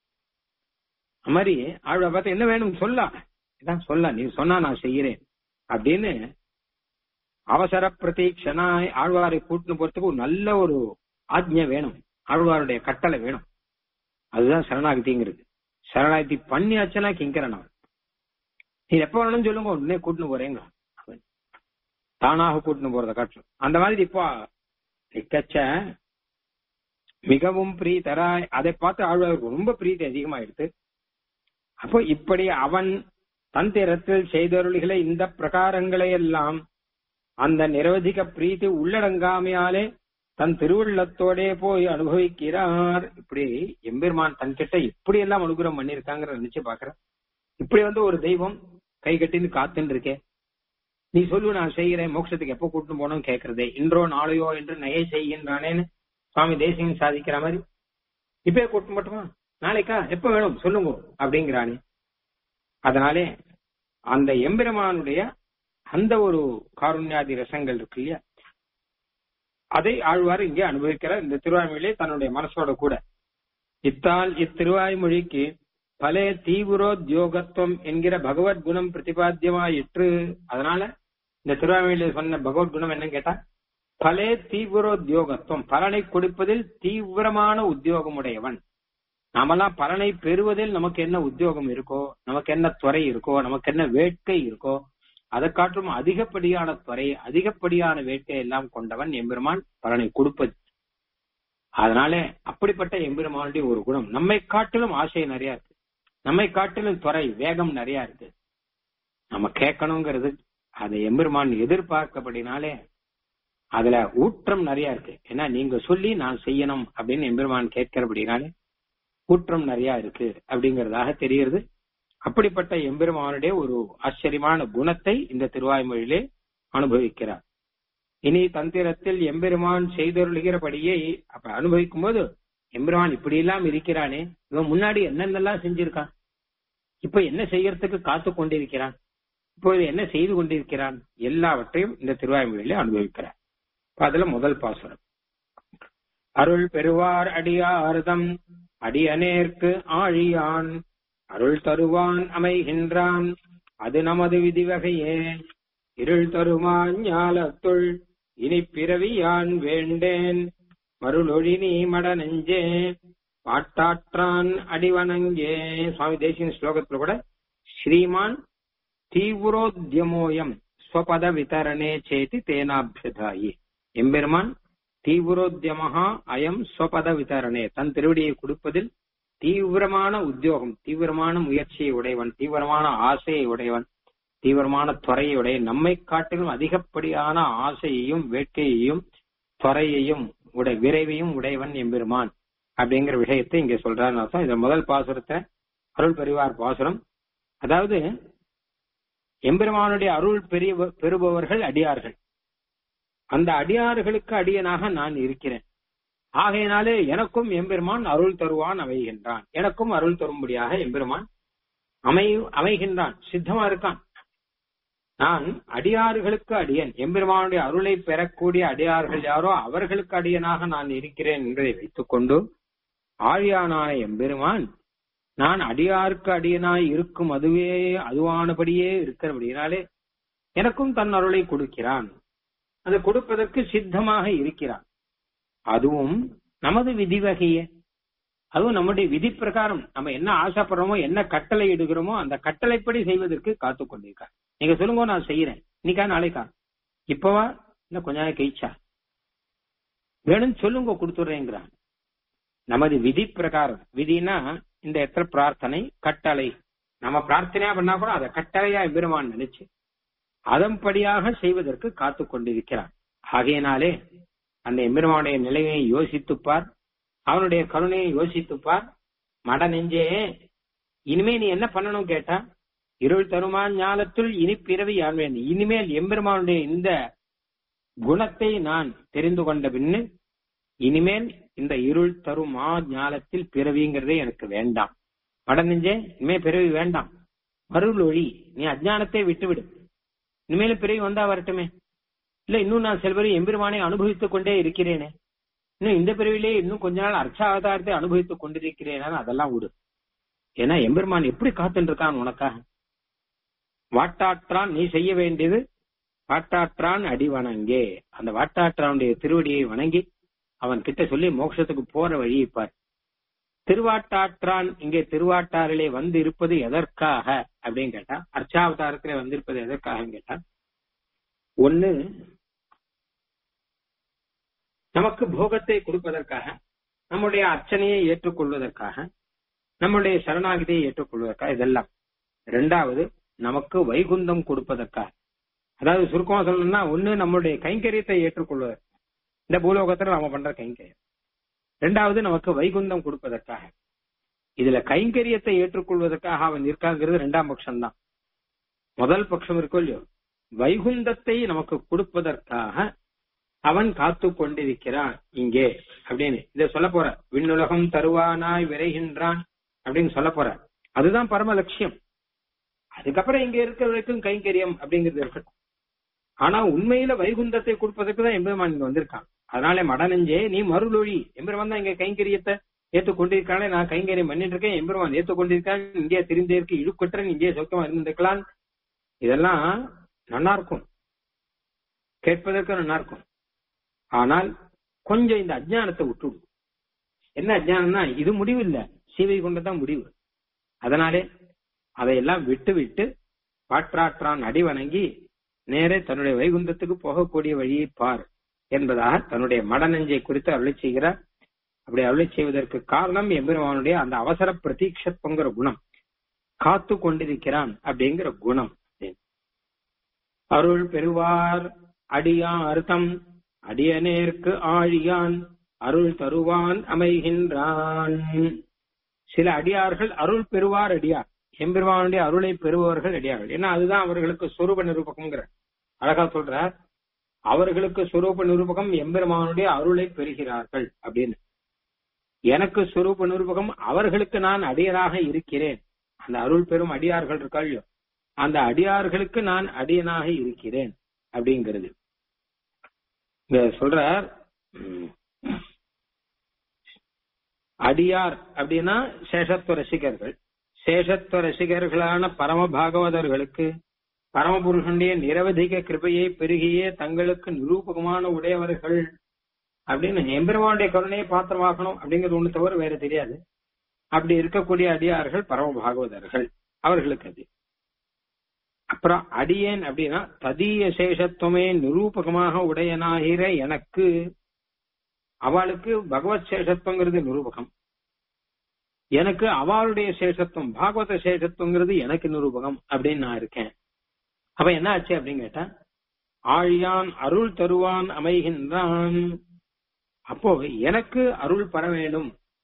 [SPEAKER 1] அது மாதிரி ஆழ்வார் பார்த்து என்ன வேணும் சொல்லா இதான் சொல்ல நீ சொன்னா நான் செய்யறேன் அப்படின்னு அவசர பிரதீட்சனாய் ஆழ்வாரை கூட்டின்னு போறதுக்கு ஒரு நல்ல ஒரு ஆஜ்ஞை வேணும் ஆழ்வாருடைய கட்டளை வேணும் அதுதான் சரணாகதிங்கிறது சரணாகதி பண்ணியாச்சுன்னா கிங்கரன் அவன் நீ எப்ப வேணும்னு சொல்லுங்க உடனே கூட்டின்னு போறேங்க தானாக கூட்டின்னு போறத காட்டும் அந்த மாதிரி இப்போ நிக்கச்ச மிகவும் பிரீதராய் அதை பார்த்து ஆழ்வாருக்கு ரொம்ப பிரீத்தி அதிகமாயிடுது அப்போ இப்படி அவன் தன் திறத்தில் செய்தருளிகளை இந்த பிரகாரங்களை எல்லாம் அந்த நிரவதிக பிரீத்தி உள்ளடங்காமையாலே தன் திருவுள்ளத்தோடே போய் அனுபவிக்கிறார் இப்படி எம்பெருமான் தன்கிட்ட இப்படி எல்லாம் அனுகிரகம் பண்ணிருக்காங்கிற நினைச்சு பாக்குறேன் இப்படி வந்து ஒரு தெய்வம் கை கட்டின்னு காத்துன்னு இருக்கே நீ சொல்லு நான் செய்கிறேன் மோட்சத்துக்கு எப்ப கூட்டிட்டு போனோம் கேக்குறதே இன்றோ நாளையோ என்று நகை செய்கின்றானேன்னு சுவாமி தேசியம் சாதிக்கிற மாதிரி இப்பயே கூட்டு மட்டுமா நாளைக்கா எப்ப வேணும் சொல்லுங்க அப்படிங்கிறானே அதனாலே அந்த எம்பெருமானுடைய அந்த ஒரு காருண்யாதி ரசங்கள் இருக்கு இல்லையா அதை ஆழ்வார் இங்கே அனுபவிக்கிறார் இந்த திருவாய்மொழியிலே தன்னுடைய மனசோட கூட இத்தால் இத்திருவாய்மொழிக்கு பல தீவிரோத்யோகத்துவம் என்கிற பகவத் குணம் பிரதிபாத்தியமாயிற்று அதனால இந்த திருவாய்மொழியில சொன்ன பகவத் குணம் என்னன்னு கேட்டா பல தீவிரோத்யோகத்துவம் பலனை கொடுப்பதில் தீவிரமான உத்தியோகம் உடையவன் நாமெல்லாம் பலனை பெறுவதில் நமக்கு என்ன உத்தியோகம் இருக்கோ நமக்கு என்ன துறை இருக்கோ நமக்கு என்ன வேட்கை இருக்கோ அதை காட்டும் அதிகப்படியான துறை அதிகப்படியான வேட்கை எல்லாம் கொண்டவன் எம்பெருமான் பலனை கொடுப்பது அதனால அப்படிப்பட்ட எம்பெருமானுடைய ஒரு குணம் நம்மை காட்டிலும் ஆசை நிறைய இருக்கு நம்மை காட்டிலும் துறை வேகம் நிறைய இருக்கு நம்ம கேட்கணுங்கிறது அதை எம்பெருமான் எதிர்பார்க்கப்படினாலே அதுல ஊற்றம் நிறைய இருக்கு ஏன்னா நீங்க சொல்லி நான் செய்யணும் அப்படின்னு எம்பெருமான் கேட்கிறபடினாலே ஊற்றம் நிறைய இருக்கு அப்படிங்கறதாக தெரிகிறது அப்படிப்பட்ட எம்பெருமானுடைய ஒரு ஆச்சரியமான குணத்தை இந்த திருவாய்மொழியிலே அனுபவிக்கிறார் இனி தந்திரத்தில் எம்பெருமான் செய்தருளுகிறபடியே அப்ப அனுபவிக்கும் போது எம்பெருமான் இப்படி எல்லாம் இருக்கிறானே இவன் முன்னாடி என்னென்னலாம் செஞ்சிருக்கான் இப்ப என்ன செய்யறதுக்கு காத்து கொண்டிருக்கிறான் இப்போது என்ன செய்து கொண்டிருக்கிறான் எல்லாவற்றையும் இந்த திருவாய்மொழியிலே அனுபவிக்கிறார் அதுல முதல் பாசுரம் அருள் பெறுவார் அடியார்தம் அடியனேற்கு ஆழியான் அருள் தருவான் அமைகின்றான் அது நமது விதிவகையே இருள் தருமான் ஞாலத்துள் இனி பிறவியான் வேண்டேன் மருளொழி நீ மட நெஞ்சே பாட்டாற்றான் அடிவணங்கே சுவாமி தேசிய ஸ்லோகத்துல கூட ஸ்ரீமான் தீவிரோத்யமோயம் ஸ்வபத விதரணே சேதி தேனாபியதாயி எம்பெருமான் தீவிரோத்யமஹா அயம் ஸ்வபத விதரணே தன் திருவடியை கொடுப்பதில் தீவிரமான உத்தியோகம் தீவிரமான முயற்சியை உடையவன் தீவிரமான ஆசையை உடையவன் தீவிரமான துறையை உடைய நம்மை காட்டிலும் அதிகப்படியான ஆசையையும் வேட்கையையும் துறையையும் உடை விரைவையும் உடையவன் எம்பெருமான் அப்படிங்கிற விஷயத்தை இங்க சொல்றாருன்னு அர்த்தம் இந்த முதல் பாசுரத்தை அருள் பெறுவார் பாசுரம் அதாவது எம்பெருமானுடைய அருள் பெரிய பெறுபவர்கள் அடியார்கள் அந்த அடியார்களுக்கு அடியனாக நான் இருக்கிறேன் ஆகையினாலே எனக்கும் எம்பெருமான் அருள் தருவான் அமைகின்றான் எனக்கும் அருள் தரும்படியாக எம்பெருமான் அமை அமைகின்றான் சித்தமா இருக்கான் நான் அடியார்களுக்கு அடியன் எம்பெருமானுடைய அருளை பெறக்கூடிய அடியார்கள் யாரோ அவர்களுக்கு அடியனாக நான் இருக்கிறேன் என்பதை வைத்துக் கொண்டு ஆழியானான எம்பெருமான் நான் அடியாருக்கு அடியனாய் இருக்கும் அதுவே அதுவானபடியே இருக்கிறபடினாலே எனக்கும் தன் அருளை கொடுக்கிறான் அது கொடுப்பதற்கு சித்தமாக இருக்கிறான் அதுவும் நமது விதி வகையே அதுவும் நம்முடைய விதி பிரகாரம் நம்ம என்ன ஆசைப்படுறோமோ என்ன கட்டளை இடுகிறோமோ அந்த கட்டளைப்படி செய்வதற்கு காத்து கொண்டிருக்கார் நீங்க சொல்லுங்க நான் செய்யறேன் இன்னைக்கா நாளைக்கா இப்பவா இல்ல கொஞ்ச நாள் கழிச்சா வேணும்னு சொல்லுங்க கொடுத்துடுறேங்கிறான் நமது விதி பிரகாரம் விதினா இந்த இடத்துல பிரார்த்தனை கட்டளை நம்ம பிரார்த்தனையா பண்ணா கூட அதை கட்டளையா எம்பெருமான் நினைச்சு அதன்படியாக செய்வதற்கு காத்து கொண்டிருக்கிறான் ஆகையினாலே அந்த எம்பெருமானுடைய நிலையை யோசித்துப்பார் அவனுடைய கருணையை யோசித்துப்பார் மட நெஞ்சே இனிமே நீ என்ன பண்ணணும் கேட்டா இருள் தருமா ஞானத்துள் இனி பிறவி யாழ்வேன் இனிமேல் எம்பெருமானுடைய இந்த குணத்தை நான் தெரிந்து கொண்ட பின்னு இனிமேல் இந்த இருள் தருமா ஞானத்தில் பிறவிங்கிறதே எனக்கு வேண்டாம் மட நெஞ்சே இனிமே பிறவி வேண்டாம் மருள் ஒழி நீ அஜானத்தை விட்டுவிடு இனிமேலும் பிறவி வந்தா வரட்டுமே இல்ல இன்னும் நான் செல்வரை எம்பெருமானை அனுபவித்துக் கொண்டே இருக்கிறேனே இன்னும் இந்த பிறவிலே இன்னும் கொஞ்ச நாள் அர்ச்சாவதாரத்தை அனுபவித்துக் கொண்டிருக்கிறேன் அதெல்லாம் விடு ஏன்னா எம்பெருமான் எப்படி காத்துட்டு இருக்கான் உனக்காக வாட்டாற்றான் நீ செய்ய வேண்டியது வாட்டாற்றான் அடி வணங்கே அந்த வாட்டாற்றானுடைய திருவடியை வணங்கி அவன் கிட்ட சொல்லி மோட்சத்துக்கு போற வழியை பார் திருவாட்டாற்றான் இங்கே திருவாட்டாரிலே வந்து இருப்பது எதற்காக அப்படின்னு கேட்டா அர்ச்சாவதாரத்திலே வந்திருப்பது எதற்காக கேட்டா ஒண்ணு நமக்கு போகத்தை கொடுப்பதற்காக நம்முடைய அர்ச்சனையை ஏற்றுக்கொள்வதற்காக நம்முடைய சரணாகிதியை ஏற்றுக்கொள்வதற்காக இதெல்லாம் இரண்டாவது நமக்கு வைகுந்தம் கொடுப்பதற்காக அதாவது சுருக்கமா சொல்லணும்னா ஒண்ணு நம்மளுடைய கைங்கரியத்தை ஏற்றுக்கொள்வதற்கு இந்த பூலோகத்துல நாம பண்ற கைங்கரியம் ரெண்டாவது நமக்கு வைகுந்தம் கொடுப்பதற்காக இதுல கைங்கரியத்தை ஏற்றுக்கொள்வதற்காக அவன் இருக்காங்கிறது ரெண்டாம் பட்சம் தான் முதல் பட்சம் இருக்கோ இல்லையோ வைகுந்தத்தை நமக்கு கொடுப்பதற்காக அவன் காத்து கொண்டிருக்கிறான் இங்கே அப்படின்னு இத சொல்ல போற விண்ணுலகம் தருவானாய் விரைகின்றான் அப்படின்னு சொல்ல போற அதுதான் பரம லட்சியம் அதுக்கப்புறம் இங்க இருக்கிற வரைக்கும் கைங்கரியம் அப்படிங்கிறது இருக்கட்டும் ஆனா உண்மையில வைகுந்தத்தை கொடுப்பதற்கு தான் எம்பெருமான் இங்க வந்திருக்கான் அதனால மடனஞ்சே நீ மருளொழி எம்பெருமான் தான் இங்க கைங்கரியத்தை ஏத்துக் கொண்டிருக்கானே நான் கைங்கரியம் பண்ணிட்டு இருக்கேன் எம்பெருமான் ஏத்துக் கொண்டிருக்கான் இங்கே தெரிந்ததற்கு இழுக்கற்றன் இங்கே சொக்கமா இருந்திருக்கலாம் இதெல்லாம் நல்லா இருக்கும் கேட்பதற்கு நல்லா இருக்கும் ஆனால் கொஞ்சம் இந்த அஜ்ஞானத்தை விட்டுடும் என்ன அஜ்ஞானம்னா இது முடிவு இல்ல சீவை கொண்டதான் முடிவு அதனாலே அதையெல்லாம் விட்டு விட்டு பாற்றாற்றான் அடி வணங்கி நேரே தன்னுடைய வைகுந்தத்துக்கு போகக்கூடிய வழியை பார் என்பதாக தன்னுடைய மடநெஞ்சை குறித்து அருளை செய்கிறார் அப்படி அருளை செய்வதற்கு காரணம் எம்பெருமானுடைய அந்த அவசர பிரதீட்சத்துவங்கிற குணம் காத்து கொண்டிருக்கிறான் அப்படிங்கிற குணம் அருள் பெறுவார் அடியா அர்த்தம் அடியனேற்கு ஆழியான் அருள் தருவான் அமைகின்றான் சில அடியார்கள் அருள் பெறுவார் அடியார் எம்பெருமானுடைய அருளை பெறுபவர்கள் அடியார்கள் ஏன்னா அதுதான் அவர்களுக்கு சொரூப நிரூபகம்ங்கிற அழகா சொல்றார் அவர்களுக்கு சொரூப நிரூபகம் எம்பெருமானுடைய அருளை பெறுகிறார்கள் அப்படின்னு எனக்கு சொரூப நிரூபகம் அவர்களுக்கு நான் அடியராக இருக்கிறேன் அந்த அருள் பெறும் அடியார்கள் இருக்காள் அந்த அடியார்களுக்கு நான் அடியனாக இருக்கிறேன் அப்படிங்கிறது இங்க சொல்றார் அடியார் அப்படின்னா சேஷத்துவ ரசிகர்கள் சேஷத்துவ ரசிகர்களான பரம பாகவதர்களுக்கு பரமபுருஷனுடைய நிரவதிக கிருபையை பெருகியே தங்களுக்கு நிரூபகமான உடையவர்கள் அப்படின்னு எம்பெருமானுடைய கருணையை பாத்திரமாக்கணும் அப்படிங்கிறது ஒண்ணு தவிர வேற தெரியாது அப்படி இருக்கக்கூடிய அடியார்கள் பரம பாகவதர்கள் அவர்களுக்கு அது அப்புறம் அடியேன் அப்படின்னா ததிய சேஷத்துவமே நிரூபகமாக உடையனாகிற எனக்கு அவளுக்கு பகவத் சேஷத்துவங்கிறது நிரூபகம் எனக்கு அவளுடைய சேஷத்துவம் பாகவத சேஷத்துவங்கிறது எனக்கு நிரூபகம் அப்படின்னு நான் இருக்கேன் அப்ப என்ன ஆச்சு அப்படின்னு கேட்டா ஆழியான் அருள் தருவான் அமைகின்றான் அப்போ எனக்கு அருள் பெற வேண்டும்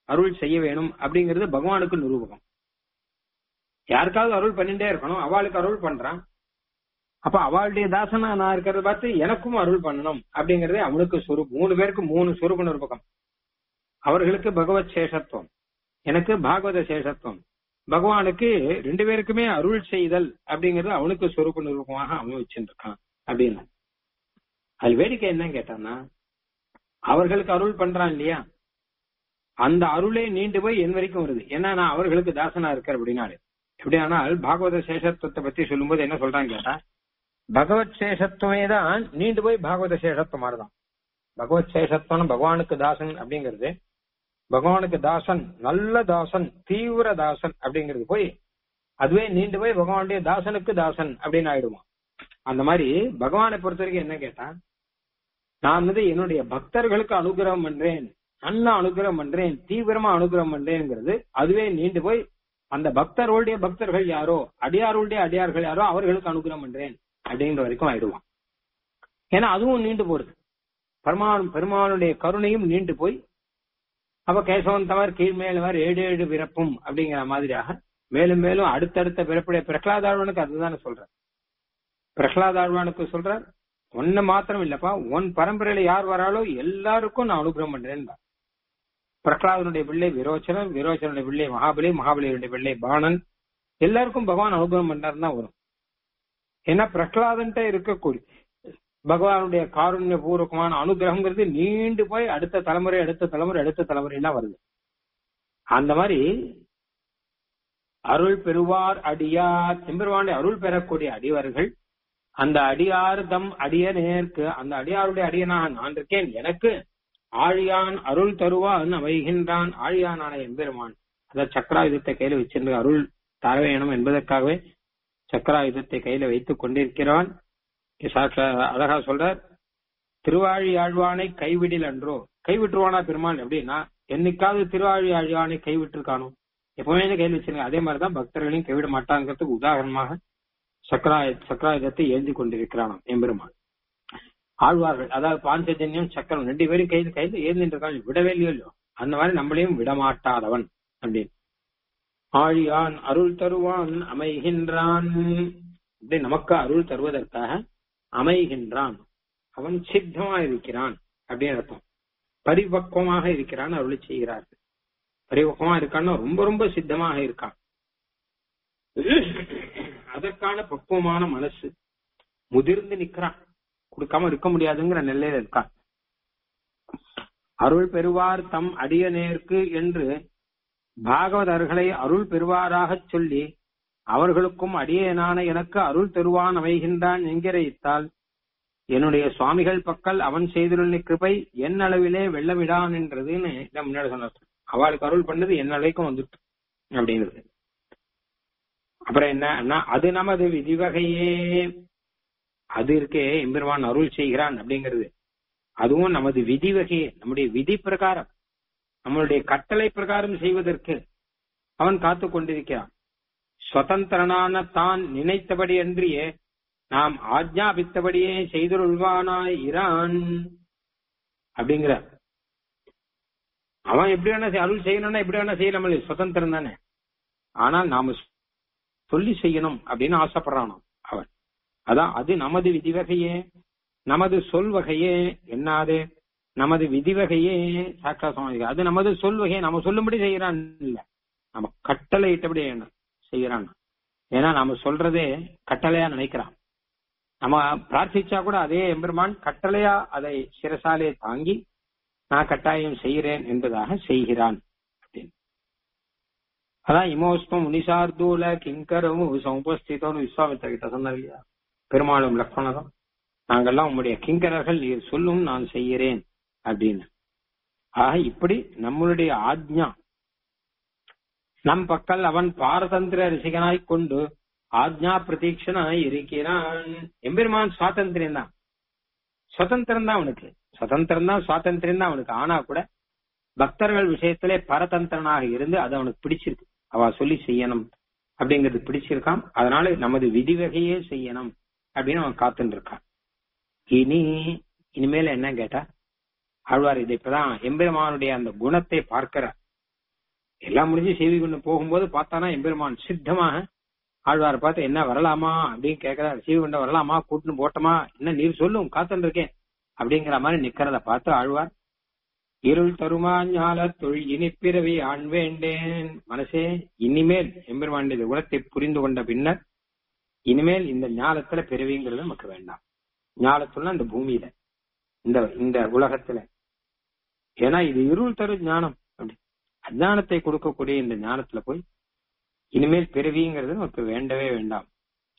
[SPEAKER 1] அருள் செய்ய வேணும் அப்படிங்கிறது பகவானுக்கு நிரூபகம் யாருக்காவது அருள் பண்ணிட்டே இருக்கணும் அவளுக்கு அருள் பண்றான் அப்ப அவளுடைய தாசனா நான் இருக்கிறத பார்த்து எனக்கும் அருள் பண்ணணும் அப்படிங்கறதே அவனுக்கு சுரூப் மூணு பேருக்கு மூணு சுரூப நிரூபகம் அவர்களுக்கு பகவத் சேஷத்துவம் எனக்கு பாகவத சேஷத்துவம் பகவானுக்கு ரெண்டு பேருக்குமே அருள் செய்தல் அப்படிங்கிறது அவனுக்கு சொரூப நிரூபமாக அமைச்சிருக்கான் இருக்கான் அப்படின்னு அது வேடிக்கை என்ன கேட்டான்னா அவர்களுக்கு அருள் பண்றான் இல்லையா அந்த அருளே நீண்டு போய் என் வரைக்கும் வருது ஏன்னா நான் அவர்களுக்கு தாசனா இருக்கிற அப்படின்னாலே எப்படியானால் பாகவத சேஷத்துவத்தை பத்தி சொல்லும்போது என்ன சொல்றாங்க கேட்டா பகவத் சேஷத்துவமே தான் நீண்டு போய் பாகவத சேஷத்துவம் மாதிரிதான் பகவத் சேஷத்துவம் பகவானுக்கு தாசன் அப்படிங்கிறது பகவானுக்கு தாசன் நல்ல தாசன் தீவிர தாசன் அப்படிங்கிறது போய் அதுவே நீண்டு போய் பகவானுடைய தாசனுக்கு தாசன் அப்படின்னு ஆயிடுமா அந்த மாதிரி பகவானை பொறுத்த வரைக்கும் என்ன கேட்டா நான் வந்து என்னுடைய பக்தர்களுக்கு அனுகிரகம் பண்றேன் நல்ல அனுகிரகம் பண்றேன் தீவிரமா அனுகிரகம் பண்றேங்கிறது அதுவே நீண்டு போய் அந்த பக்தர்களுடைய பக்தர்கள் யாரோ அடியாருடைய அடியார்கள் யாரோ அவர்களுக்கு அனுகிரகம் பண்றேன் அப்படிங்கிற வரைக்கும் ஆயிடுவான் ஏன்னா அதுவும் நீண்டு போறது பெருமாள் பெருமாளுடைய கருணையும் நீண்டு போய் அப்ப கேசவன் தவிர கீழ்மேல் ஏழு ஏழு பிறப்பும் அப்படிங்கிற மாதிரியாக மேலும் மேலும் அடுத்தடுத்த பிறப்புடைய பிரகலாதாழ்வனுக்கு அதுதானே சொல்ற பிரகலாதாழ்வானுக்கு சொல்றார் ஒன்னு மாத்திரம் இல்லப்பா உன் பரம்பரையில யார் வராளோ எல்லாருக்கும் நான் அனுகிரகம் பண்றேன் பிரகலாதனுடைய பிள்ளை விரோச்சனன் விரோச்சனுடைய பிள்ளை மகாபலி மகாபலியுடைய பிள்ளை பாணன் எல்லாருக்கும் பகவான் அனுகிரகம் பண்றாருன்னு தான் வரும் ஏன்னா பிரகலாதன்ட்ட இருக்கக்கூடிய பகவானுடைய காருண்ய பூர்வகமான அனுகிரகங்கிறது நீண்டு போய் அடுத்த தலைமுறை அடுத்த தலைமுறை அடுத்த தலைமுறைலாம் வருது அந்த மாதிரி அருள் பெறுவார் அடியார் எம்பெருமானுடைய அருள் பெறக்கூடிய அடியவர்கள் அந்த அடியார் தம் அடியனேற்கு அந்த அடியாருடைய அடியனாக நான் இருக்கேன் எனக்கு ஆழியான் அருள் தருவான் அமைகின்றான் ஆழியானான எம்பெருமான் அதாவது சக்கராயுதத்தை கையில வச்சிருந்த அருள் தர வேணும் என்பதற்காகவே சக்கராயுதத்தை கையில வைத்துக் கொண்டிருக்கிறான் அழகா சொல்றார் திருவாழி ஆழ்வானை கைவிடில் அன்றோ கைவிட்டுருவானா பெருமாள் எப்படின்னா என்னைக்காவது திருவாழி ஆழ்வானை கைவிட்டிருக்கானோ எப்பவுமே கையில் வச்சிருங்க அதே மாதிரிதான் பக்தர்களையும் கைவிட மாட்டாங்கிறதுக்கு உதாரணமாக சக்கராய சக்கராயுதத்தை ஏந்தி கொண்டிருக்கிறானாம் எம்பெருமான் ஆழ்வார்கள் அதாவது பாஞ்சஜன்யம் சக்கரம் ரெண்டு பேரும் கையில் கையில் ஏந்திட்டு இருக்காங்க விடவே இல்லையோ இல்லையோ அந்த மாதிரி நம்மளையும் விடமாட்டாதவன் அப்படின்னு ஆழியான் அருள் தருவான் அமைகின்றான் அப்படி நமக்கு அருள் தருவதற்காக அமைகின்றான் அவன் சித்தமா இருக்கிறான் அப்படின்னு அர்த்தம் பரிபக்குவமாக இருக்கிறான் அருளி செய்கிறார்கள் பரிபக்குவமா இருக்கான்னா ரொம்ப ரொம்ப சித்தமாக இருக்கான் அதற்கான பக்குவமான மனசு முதிர்ந்து நிக்கிறான் கொடுக்காம இருக்க முடியாதுங்கிற நிலையில இருக்கான் அருள் பெறுவார் தம் அடியநேர்க்கு என்று பாகவதர்களை அருள் பெறுவாராக சொல்லி அவர்களுக்கும் அடியேனான எனக்கு அருள் தருவான் அமைகின்றான் என்கிறைத்தால் என்னுடைய சுவாமிகள் பக்கல் அவன் செய்துள்ள கிருபை என் அளவிலே வெள்ளமிடான் என்றதுன்னு முன்னாடி சொன்னார் அவளுக்கு அருள் பண்ணது என் அளவுக்கும் வந்துட்டு அப்படிங்கிறது அப்புறம் என்ன அது நமது விதிவகையே அது இருக்கே எம்பெருமான் அருள் செய்கிறான் அப்படிங்கிறது அதுவும் நமது விதி வகையே நம்முடைய விதி பிரகாரம் நம்மளுடைய கட்டளை பிரகாரம் செய்வதற்கு அவன் காத்து கொண்டிருக்கிறான் சுதந்திரனான தான் நினைத்தபடி அன்றியே நாம் ஆஜ்ஞாபித்தபடியே செய்தொருள்வானாய் இரான் அப்படிங்கிறார் அவன் எப்படி வேணா அருள் செய்யணும்னா எப்படி வேணா செய்யலாம் சுதந்திரம் தானே ஆனால் நாம சொல்லி செய்யணும் அப்படின்னு ஆசைப்படுறானோ அவன் அதான் அது நமது விதிவகையே நமது சொல் வகையே என்னாது நமது விதிவகையே சாக்கா சுவாமி அது நமது சொல் வகையே நம்ம சொல்லும்படி செய்யறான் இல்ல நம்ம கட்டளை இட்டபடி செய்யறான் ஏன்னா நாம சொல்றதே கட்டளையா நினைக்கிறான் நம்ம பிரார்த்திச்சா கூட அதே எம்பெருமான் கட்டளையா அதை சிரசாலே தாங்கி நான் கட்டாயம் செய்கிறேன் என்பதாக செய்கிறான் அப்படின்னு அதான் இமோஸ்மம் முனிசார்தூல கிங்கரும் சமுபஸ்திதோன்னு விஸ்வாமித்த கிட்ட சொன்னார் இல்லையா பெருமாளும் லக்ஷ்மணரும் நாங்கெல்லாம் உங்களுடைய கிங்கரர்கள் நீர் சொல்லும் நான் செய்கிறேன் அப்படின்னு ஆக இப்படி நம்மளுடைய ஆக்ஞா நம் பக்கல் அவன் பாரதந்திர ரசிகனாய் கொண்டு ஆக்ஞா பிரதீட்சனாய் இருக்கிறான் எம்பெருமான் சுவாதந்திரம் தான் சுதந்திரம் தான் அவனுக்கு சுதந்திரம் தான் சுவாதந்திரம் தான் அவனுக்கு ஆனா கூட பக்தர்கள் விஷயத்திலே பரதந்திரனாக இருந்து அது அவனுக்கு பிடிச்சிருக்கு அவ சொல்லி செய்யணும் அப்படிங்கிறது பிடிச்சிருக்கான் அதனால நமது விதிவகையே செய்யணும் அப்படின்னு அவன் காத்துட்டு இருக்கான் இனி இனிமேல என்ன கேட்டா ஆழ்வார் இது இப்பதான் எம்பெருமானுடைய அந்த குணத்தை பார்க்கிறார் எல்லாம் முடிஞ்சு செய்தி கொண்டு போகும்போது பார்த்தானா எம்பெருமான் சித்தமாக ஆழ்வாரை பார்த்து என்ன வரலாமா அப்படின்னு கேட்கிறார் சீவி கொண்ட வரலாமா கூட்டுன்னு போட்டோமா என்ன நீர் சொல்லும் காத்துன்னு இருக்கேன் அப்படிங்கிற மாதிரி நிக்கிறத பார்த்து ஆழ்வார் இருள் தருமா ஞால தொழில் இனிப்பிறவி ஆண் வேண்டேன் மனசே இனிமேல் எம்பெருமானுடைய குணத்தை புரிந்து கொண்ட பின்னர் இனிமேல் இந்த ஞாலத்துல பிறவிங்கிறது நமக்கு வேண்டாம் ஞாலத்துல இந்த பூமியில இந்த இந்த உலகத்துல ஏன்னா இது இருள் தரும் ஞானம் அப்படி அஜானத்தை கொடுக்கக்கூடிய இந்த ஞானத்துல போய் இனிமேல் பிறவிங்கிறது நமக்கு வேண்டவே வேண்டாம்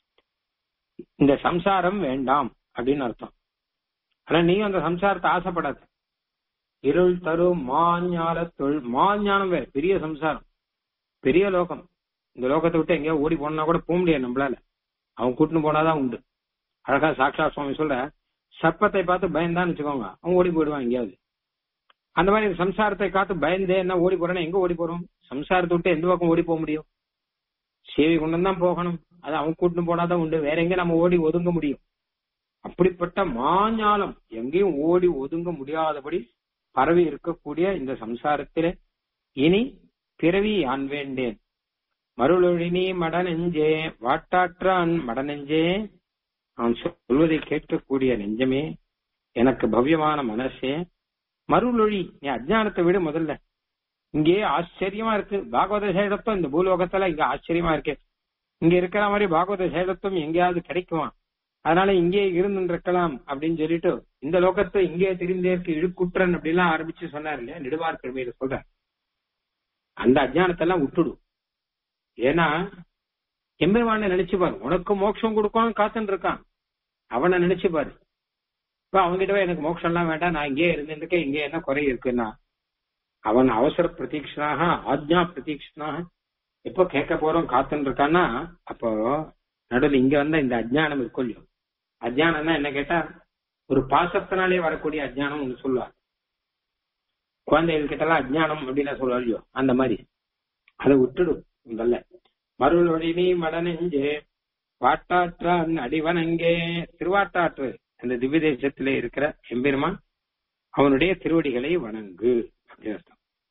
[SPEAKER 1] இந்த சம்சாரம் வேண்டாம் அப்படின்னு அர்த்தம் ஆனா நீ அந்த சம்சாரத்தை ஆசைப்படாத இருள் தரும் மாஞால தொழில் மாஞானம் வேற பெரிய சம்சாரம் பெரிய லோகம் இந்த லோகத்தை விட்டு எங்கேயோ ஓடி போனா கூட போக முடியாது நம்மளால அவன் கூட்டின்னு போனாதான் உண்டு அழகா சாக்ஷா சுவாமி சொல்ற சர்ப்பத்தை பார்த்து பயந்தான்னு வச்சுக்கோங்க அவன் ஓடி போயிடுவான் எங்கேயாவது அந்த மாதிரி இந்த சம்சாரத்தை காத்து பயந்தே என்ன ஓடி போறேன்னா எங்க ஓடி போறோம் சம்சாரத்தை விட்டு எந்த பக்கம் ஓடி போக முடியும் சேவை கொண்டு தான் போகணும் அது அவன் கூட்டின்னு போனாதான் உண்டு வேற எங்க நம்ம ஓடி ஒதுங்க முடியும் அப்படிப்பட்ட மாஞாலம் எங்கேயும் ஓடி ஒதுங்க முடியாதபடி பரவி இருக்கக்கூடிய இந்த சம்சாரத்திலே இனி பிறவி யான் வேண்டேன் மருளொழினி மடநெஞ்சே வாட்டாற்றான் மடநெஞ்சே அவன் சொல்வதை கேட்கக்கூடிய நெஞ்சமே எனக்கு பவ்யமான மனசே மருளொழி நீ அஜ்ஞானத்தை விடு முதல்ல இங்கே ஆச்சரியமா இருக்கு பாகவத சேடத்துவம் இந்த பூலோகத்துல இங்க ஆச்சரியமா இருக்கு இங்க இருக்கிற மாதிரி பாகவத சேடத்துவம் எங்கேயாவது கிடைக்குமா அதனால இங்கே இருந்து இருக்கலாம் அப்படின்னு சொல்லிட்டு இந்த லோகத்தை இங்கே தெரிந்தேற்கு இழுக்குற்றன் அப்படிலாம் ஆரம்பிச்சு சொன்னார் இல்லையா நெடுவார் பெருமையில சொல்ற அந்த அஜானத்தெல்லாம் விட்டுடு ஏன்னா எம்பெருமான நினைச்சு பாரு உனக்கு மோட்சம் கொடுக்கணும் காத்துன்னு இருக்கான் அவனை நினைச்சு பாரு இப்ப அவன்கிட்ட எனக்கு மோட்சம் எல்லாம் வேண்டாம் நான் இங்கே இருந்துருக்கேன் இங்கே என்ன குறை இருக்குன்னா அவன் அவசர பிரதீட்சனாக ஆஜ்ஞா பிரதீட்சனாக எப்போ கேட்க போறோம் காத்துன்னு இருக்கான்னா அப்போ நடுவில் இங்க வந்த இந்த அஜ்ஞானம் இருக்கும் இல்லையோ அஜ்ஞானம்னா என்ன கேட்டா ஒரு பாசத்தினாலே வரக்கூடிய அஜ்ஞானம் ஒன்று சொல்லுவார் குழந்தைகள் கிட்ட எல்லாம் அஜ்ஞானம் அப்படின்னு சொல்லுவார் இல்லையோ அந்த மாதிரி அதை விட்டுடும் முதல்ல மருளொழினி மடனெஞ்சே வாட்டாற்றான் அடிவனங்கே திருவாட்டாற்று அந்த திவ்ய தேசத்திலே இருக்கிற எம்பெருமான் அவனுடைய திருவடிகளை வணங்கு அப்படின்னு அர்த்தம்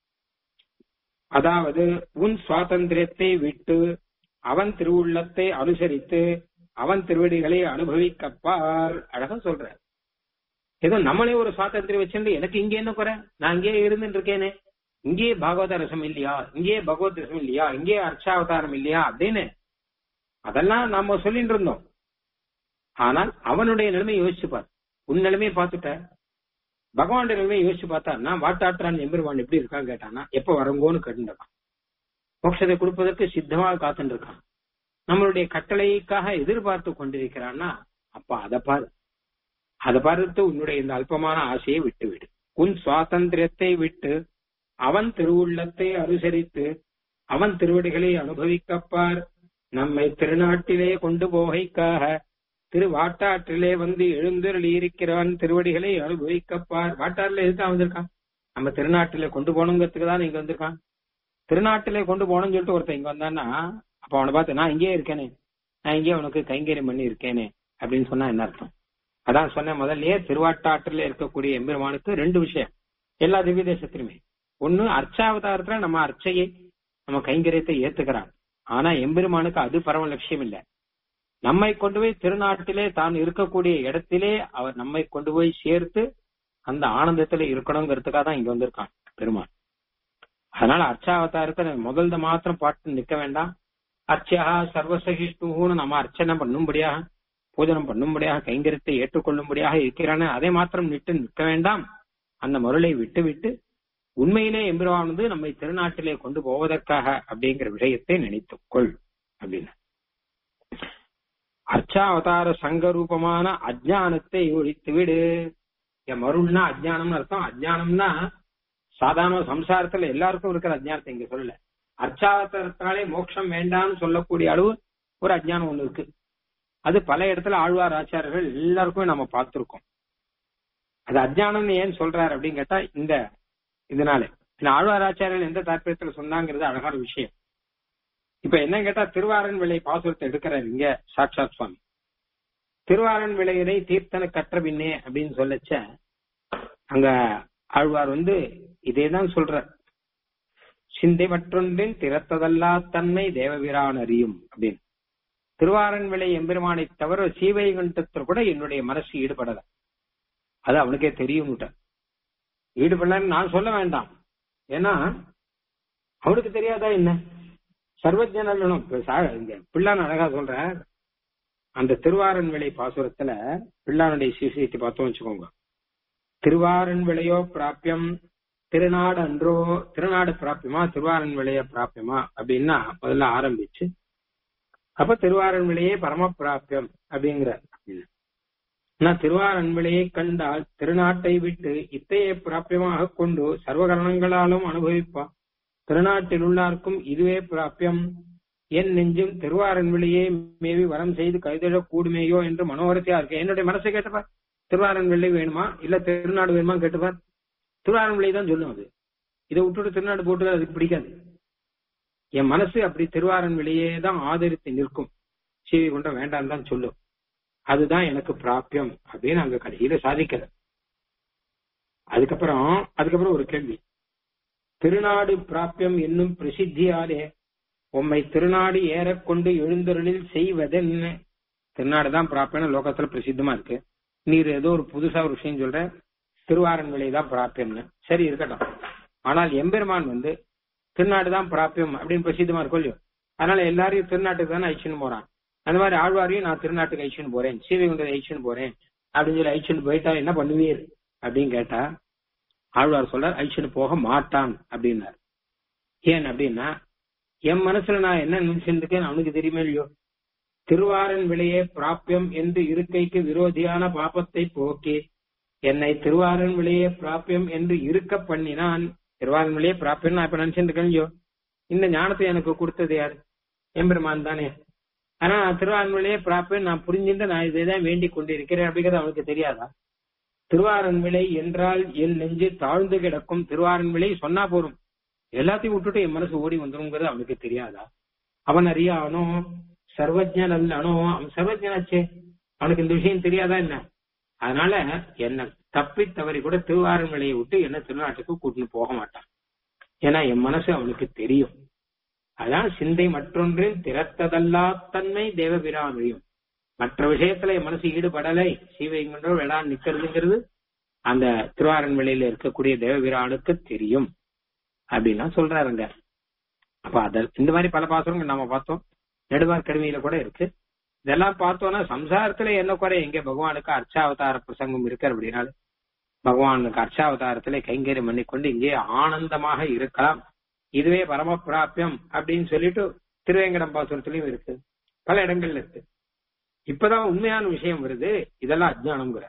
[SPEAKER 1] அதாவது உன் சுவாதந்திரத்தை விட்டு அவன் திருவுள்ளத்தை அனுசரித்து அவன் திருவடிகளை அனுபவிக்கப்பார் அழகா சொல்ற ஏதோ நம்மளே ஒரு சுவாதந்திரம் வச்சிருந்து எனக்கு இங்கே என்ன குறை நான் இங்கே இருந்துட்டு இருக்கேனே இங்கே பாகவத ரசம் இல்லையா இங்கே பகவத் ரசம் இல்லையா இங்கே அர்ச்சாவதாரம் இல்லையா அப்படின்னு அதெல்லாம் நாம சொல்லிட்டு இருந்தோம் ஆனால் அவனுடைய நிலைமை யோசிச்சுப்பார் உன் நிலைமையை பார்த்துட்ட பகவானுடைய நிலைமையை யோசிச்சு பார்த்தா நான் வாட்டாற்றான் எம்பெருவான் எப்படி இருக்கான்னு கேட்டானா எப்ப வரங்கோன்னு கேட்டுருக்கான் மோட்சத்தை கொடுப்பதற்கு சித்தமாக காத்துட்டு இருக்கான் நம்மளுடைய கட்டளைக்காக எதிர்பார்த்து கொண்டிருக்கிறான்னா அப்ப அதை பாரு அதை பார்த்து உன்னுடைய இந்த அல்பமான ஆசையை விட்டு விடு உன் சுவாதந்திரத்தை விட்டு அவன் திருவுள்ளத்தை அனுசரித்து அவன் திருவடிகளை அனுபவிக்கப்பார் நம்மை திருநாட்டிலே கொண்டு போகைக்காக திரு வாட்டாற்றிலே வந்து எழுந்தருளி இருக்கிறான் திருவடிகளை அனுபவிக்கப்பார் வாட்டாறுல எதுக்காக வந்திருக்கான் நம்ம திருநாட்டிலே கொண்டு போகணுங்கிறதுக்கு தான் இங்க வந்திருக்கான் திருநாட்டிலே கொண்டு போகணும்னு சொல்லிட்டு ஒருத்தன் இங்க வந்தான்னா அப்ப அவனை பார்த்து நான் இங்கே இருக்கேனே நான் இங்கே உனக்கு கைங்கரியம் பண்ணி இருக்கேனே அப்படின்னு சொன்னா என்ன அர்த்தம் அதான் சொன்னேன் முதல்லயே திருவாட்டாற்றில இருக்கக்கூடிய எம்பெருமானுக்கு ரெண்டு விஷயம் எல்லா திவ்ய தேசத்திலுமே ஒண்ணு அர்ச்சாவதாரத்துல நம்ம அர்ச்சையை நம்ம கைங்கரியத்தை ஏத்துக்கிறான் ஆனா எம்பெருமானுக்கு அது பரம லட்சியம் இல்ல நம்மை கொண்டு போய் திருநாட்டிலே தான் இருக்கக்கூடிய இடத்திலே அவர் நம்மை கொண்டு போய் சேர்த்து அந்த ஆனந்தத்துல இருக்கணுங்கிறதுக்காக தான் இங்க வந்திருக்கான் பெருமான் அதனால அர்ச்சாவதாரத்தை முதல்ல மாத்திரம் பாட்டு நிக்க வேண்டாம் அர்ச்சா சர்வசகிஷ்ணுன்னு நம்ம அர்ச்சனை பண்ணும்படியாக பூஜனம் பண்ணும்படியாக கைங்கரியத்தை ஏற்றுக்கொள்ளும்படியாக இருக்கிறான அதை மாத்திரம் நிட்டு நிற்க வேண்டாம் அந்த மருளை விட்டு விட்டு உண்மையிலே எம்பெருமானது நம்மை திருநாட்டிலே கொண்டு போவதற்காக அப்படிங்கிற விஷயத்தை நினைத்துக்கொள் அப்படின்னு அர்ச்சாவதார சங்க ரூபமான அஜானத்தை ஒழித்து விடு என் மருள்னா அஜானம்னு அர்த்தம் அஜானம்னா சாதாரண சம்சாரத்துல எல்லாருக்கும் இருக்கிற அஜானத்தை இங்க சொல்லல அர்ச்சாவதாரத்தினாலே மோட்சம் வேண்டாம்னு சொல்லக்கூடிய அளவு ஒரு அஜானம் ஒண்ணு இருக்கு அது பல இடத்துல ஆழ்வார் ஆச்சாரர்கள் எல்லாருக்குமே நம்ம பார்த்திருக்கோம் அது அஜானம்னு ஏன் சொல்றாரு அப்படின்னு கேட்டா இந்த இதனால இந்த ஆழ்வார் ஆச்சாரியர்கள் எந்த தாற்பயத்துல சொன்னாங்கிறது அழகான விஷயம் இப்ப என்ன கேட்டா திருவாரன் விலை பாசுரத்தை எடுக்கிறார் இங்க சாட்சாத் சுவாமி திருவாரன் விலையினை தீர்த்தன கற்ற பின்னே அப்படின்னு சொல்லச்ச அங்க ஆழ்வார் வந்து இதேதான் சொல்ற சிந்தை மற்றொன்றின் திறத்ததல்லா தன்மை தேவபிரான் அறியும் அப்படின்னு திருவாரன்விளை எம்பெருமானை தவிர சீவைகுண்டத்தில் கூட என்னுடைய மனசு ஈடுபடல அது அவனுக்கே தெரியும் ஈடுபடலன்னு நான் சொல்ல வேண்டாம் ஏன்னா அவனுக்கு தெரியாதா என்ன சர்வஜனும் இந்த பிள்ளான் அழகா சொல்ற அந்த திருவாரன்விளை பாசுரத்துல பிள்ளானுடைய சிசியத்தை பார்த்தோம் வச்சுக்கோங்க திருவாரன் விளையோ பிராப்பியம் திருநாடு அன்றோ திருநாடு பிராப்பியமா திருவாரன் விளைய பிராப்பியமா அப்படின்னா முதல்ல ஆரம்பிச்சு அப்ப திருவாரன் விளையே பரம பிராப்பியம் அப்படிங்கிற நான் திருவாரன் விளையை கண்டால் திருநாட்டை விட்டு இத்தையை பிராப்பியமாக கொண்டு சர்வகரணங்களாலும் அனுபவிப்பான் திருநாட்டில் உள்ளார்க்கும் இதுவே பிராப்பியம் என் நெஞ்சும் திருவாரன் விளையே மேவி வரம் செய்து கைதழ கூடுமேயோ என்று மனோரத்தையா இருக்கு என்னுடைய மனசை கேட்டப்பார் திருவாரன் வெள்ளை வேணுமா இல்ல திருநாடு வேணுமா கேட்டுப்பார் திருவாரன் வெள்ளை தான் சொல்லும் அது இதை விட்டுட்டு திருநாடு போட்டு அதுக்கு பிடிக்காது என் மனசு அப்படி திருவாரன் வெளியே தான் ஆதரித்து நிற்கும் சீவி கொண்ட வேண்டாம் தான் சொல்லும் அதுதான் எனக்கு பிராப்பியம் அப்படின்னு அங்க கடைசியில சாதிக்கிற அதுக்கப்புறம் அதுக்கப்புறம் ஒரு கேள்வி திருநாடு பிராப்பியம் என்னும் பிரசித்தியாலே உம்மை திருநாடு ஏறக்கொண்டு எழுந்தருளில் செய்வதென்ன திருநாடு தான் பிராப்பியம் லோகத்துல பிரசித்தமா இருக்கு நீர் ஏதோ ஒரு புதுசா ஒரு விஷயம் சொல்ற திருவாரன் விலை தான் பிராப்பியம்னு சரி இருக்கட்டும் ஆனால் எம்பெருமான் வந்து திருநாடு தான் பிராப்பியம் அப்படின்னு பிரசித்தமா இருக்கும் இல்லையோ அதனால எல்லாரையும் திருநாட்டுக்கு தானே அழிச்சுன்னு போறான் அந்த மாதிரி ஆழ்வாரையும் நான் திருநாட்டுக்கு அழிச்சுன்னு போறேன் சீவைகுண்டத்தை அழிச்சுன்னு போறேன் அப்படின்னு சொல்லி அழிச்சுன்னு போயிட்டா என்ன பண்ணுவீர் அப்படின்னு கேட்டா ஆழ்வார் சொல்றார் அழிச்சுன்னு போக மாட்டான் அப்படின்னார் ஏன் அப்படின்னா என் மனசுல நான் என்ன நினைச்சிருக்கேன் அவனுக்கு தெரியுமே இல்லையோ திருவாரன் விலையே பிராப்பியம் என்று இருக்கைக்கு விரோதியான பாபத்தை போக்கி என்னை திருவாரன் விலையே பிராப்பியம் என்று இருக்க பண்ணினான் திருவாரன் விலையே பிராப்பியம் நான் இப்ப நினைச்சிருக்கேன் இல்லையோ இந்த ஞானத்தை எனக்கு கொடுத்தது யாரு எம்பெருமான் தானே ஆனா திருவாரன் விலையே பிராப்பியம் நான் புரிஞ்சிருந்து நான் இதைதான் வேண்டிக் கொண்டிருக்கிறேன் அப்படிங்கிறது அவனுக்கு தெரியாதா திருவாரன் விலை என்றால் என் நெஞ்சு தாழ்ந்து கிடக்கும் திருவாரன் விலை சொன்னா போரும் எல்லாத்தையும் விட்டுட்டு என் மனசு ஓடி வந்துருங்கிறது அவனுக்கு தெரியாதா அவன் அறியானோ சர்வஜன் அல்லனோ அவன் சர்வஜனாச்சே அவனுக்கு இந்த விஷயம் தெரியாதா என்ன அதனால என்ன தப்பி தவறி கூட திருவாரன் விலையை விட்டு என்ன திருநாட்டுக்கு கூட்டின்னு போக மாட்டான் ஏன்னா என் மனசு அவனுக்கு தெரியும் அதான் சிந்தை மற்றொன்றின் திறத்ததல்லா தன்மை தேவபிராமியும் மற்ற விஷயத்துல என் மனசு ஈடுபடலை சீவைங்கன்றோ வேளாண் நிக்கிறதுங்கிறது அந்த திருவாரன் வெளியில இருக்கக்கூடிய தேவபிரானுக்கு தெரியும் அப்படின்னா சொல்றாருங்க அப்ப அத இந்த மாதிரி பல பாசுரங்கள் நாம பார்த்தோம் நெடுவார் கருமையில கூட இருக்கு இதெல்லாம் பார்த்தோம்னா சம்சாரத்துல என்ன குறை எங்க பகவானுக்கு அர்ச்சாவதார பிரசங்கம் இருக்கு அப்படின்னாலும் பகவானுக்கு அர்ச்சாவதாரத்துல கைங்கரியம் பண்ணிக்கொண்டு இங்கே ஆனந்தமாக இருக்கலாம் இதுவே பரம பிராப்பியம் அப்படின்னு சொல்லிட்டு திருவேங்கடம் பாசுரத்திலயும் இருக்கு பல இடங்கள்ல இருக்கு இப்பதான் உண்மையான விஷயம் வருது இதெல்லாம் அஜ்ஞானம்ங்கிற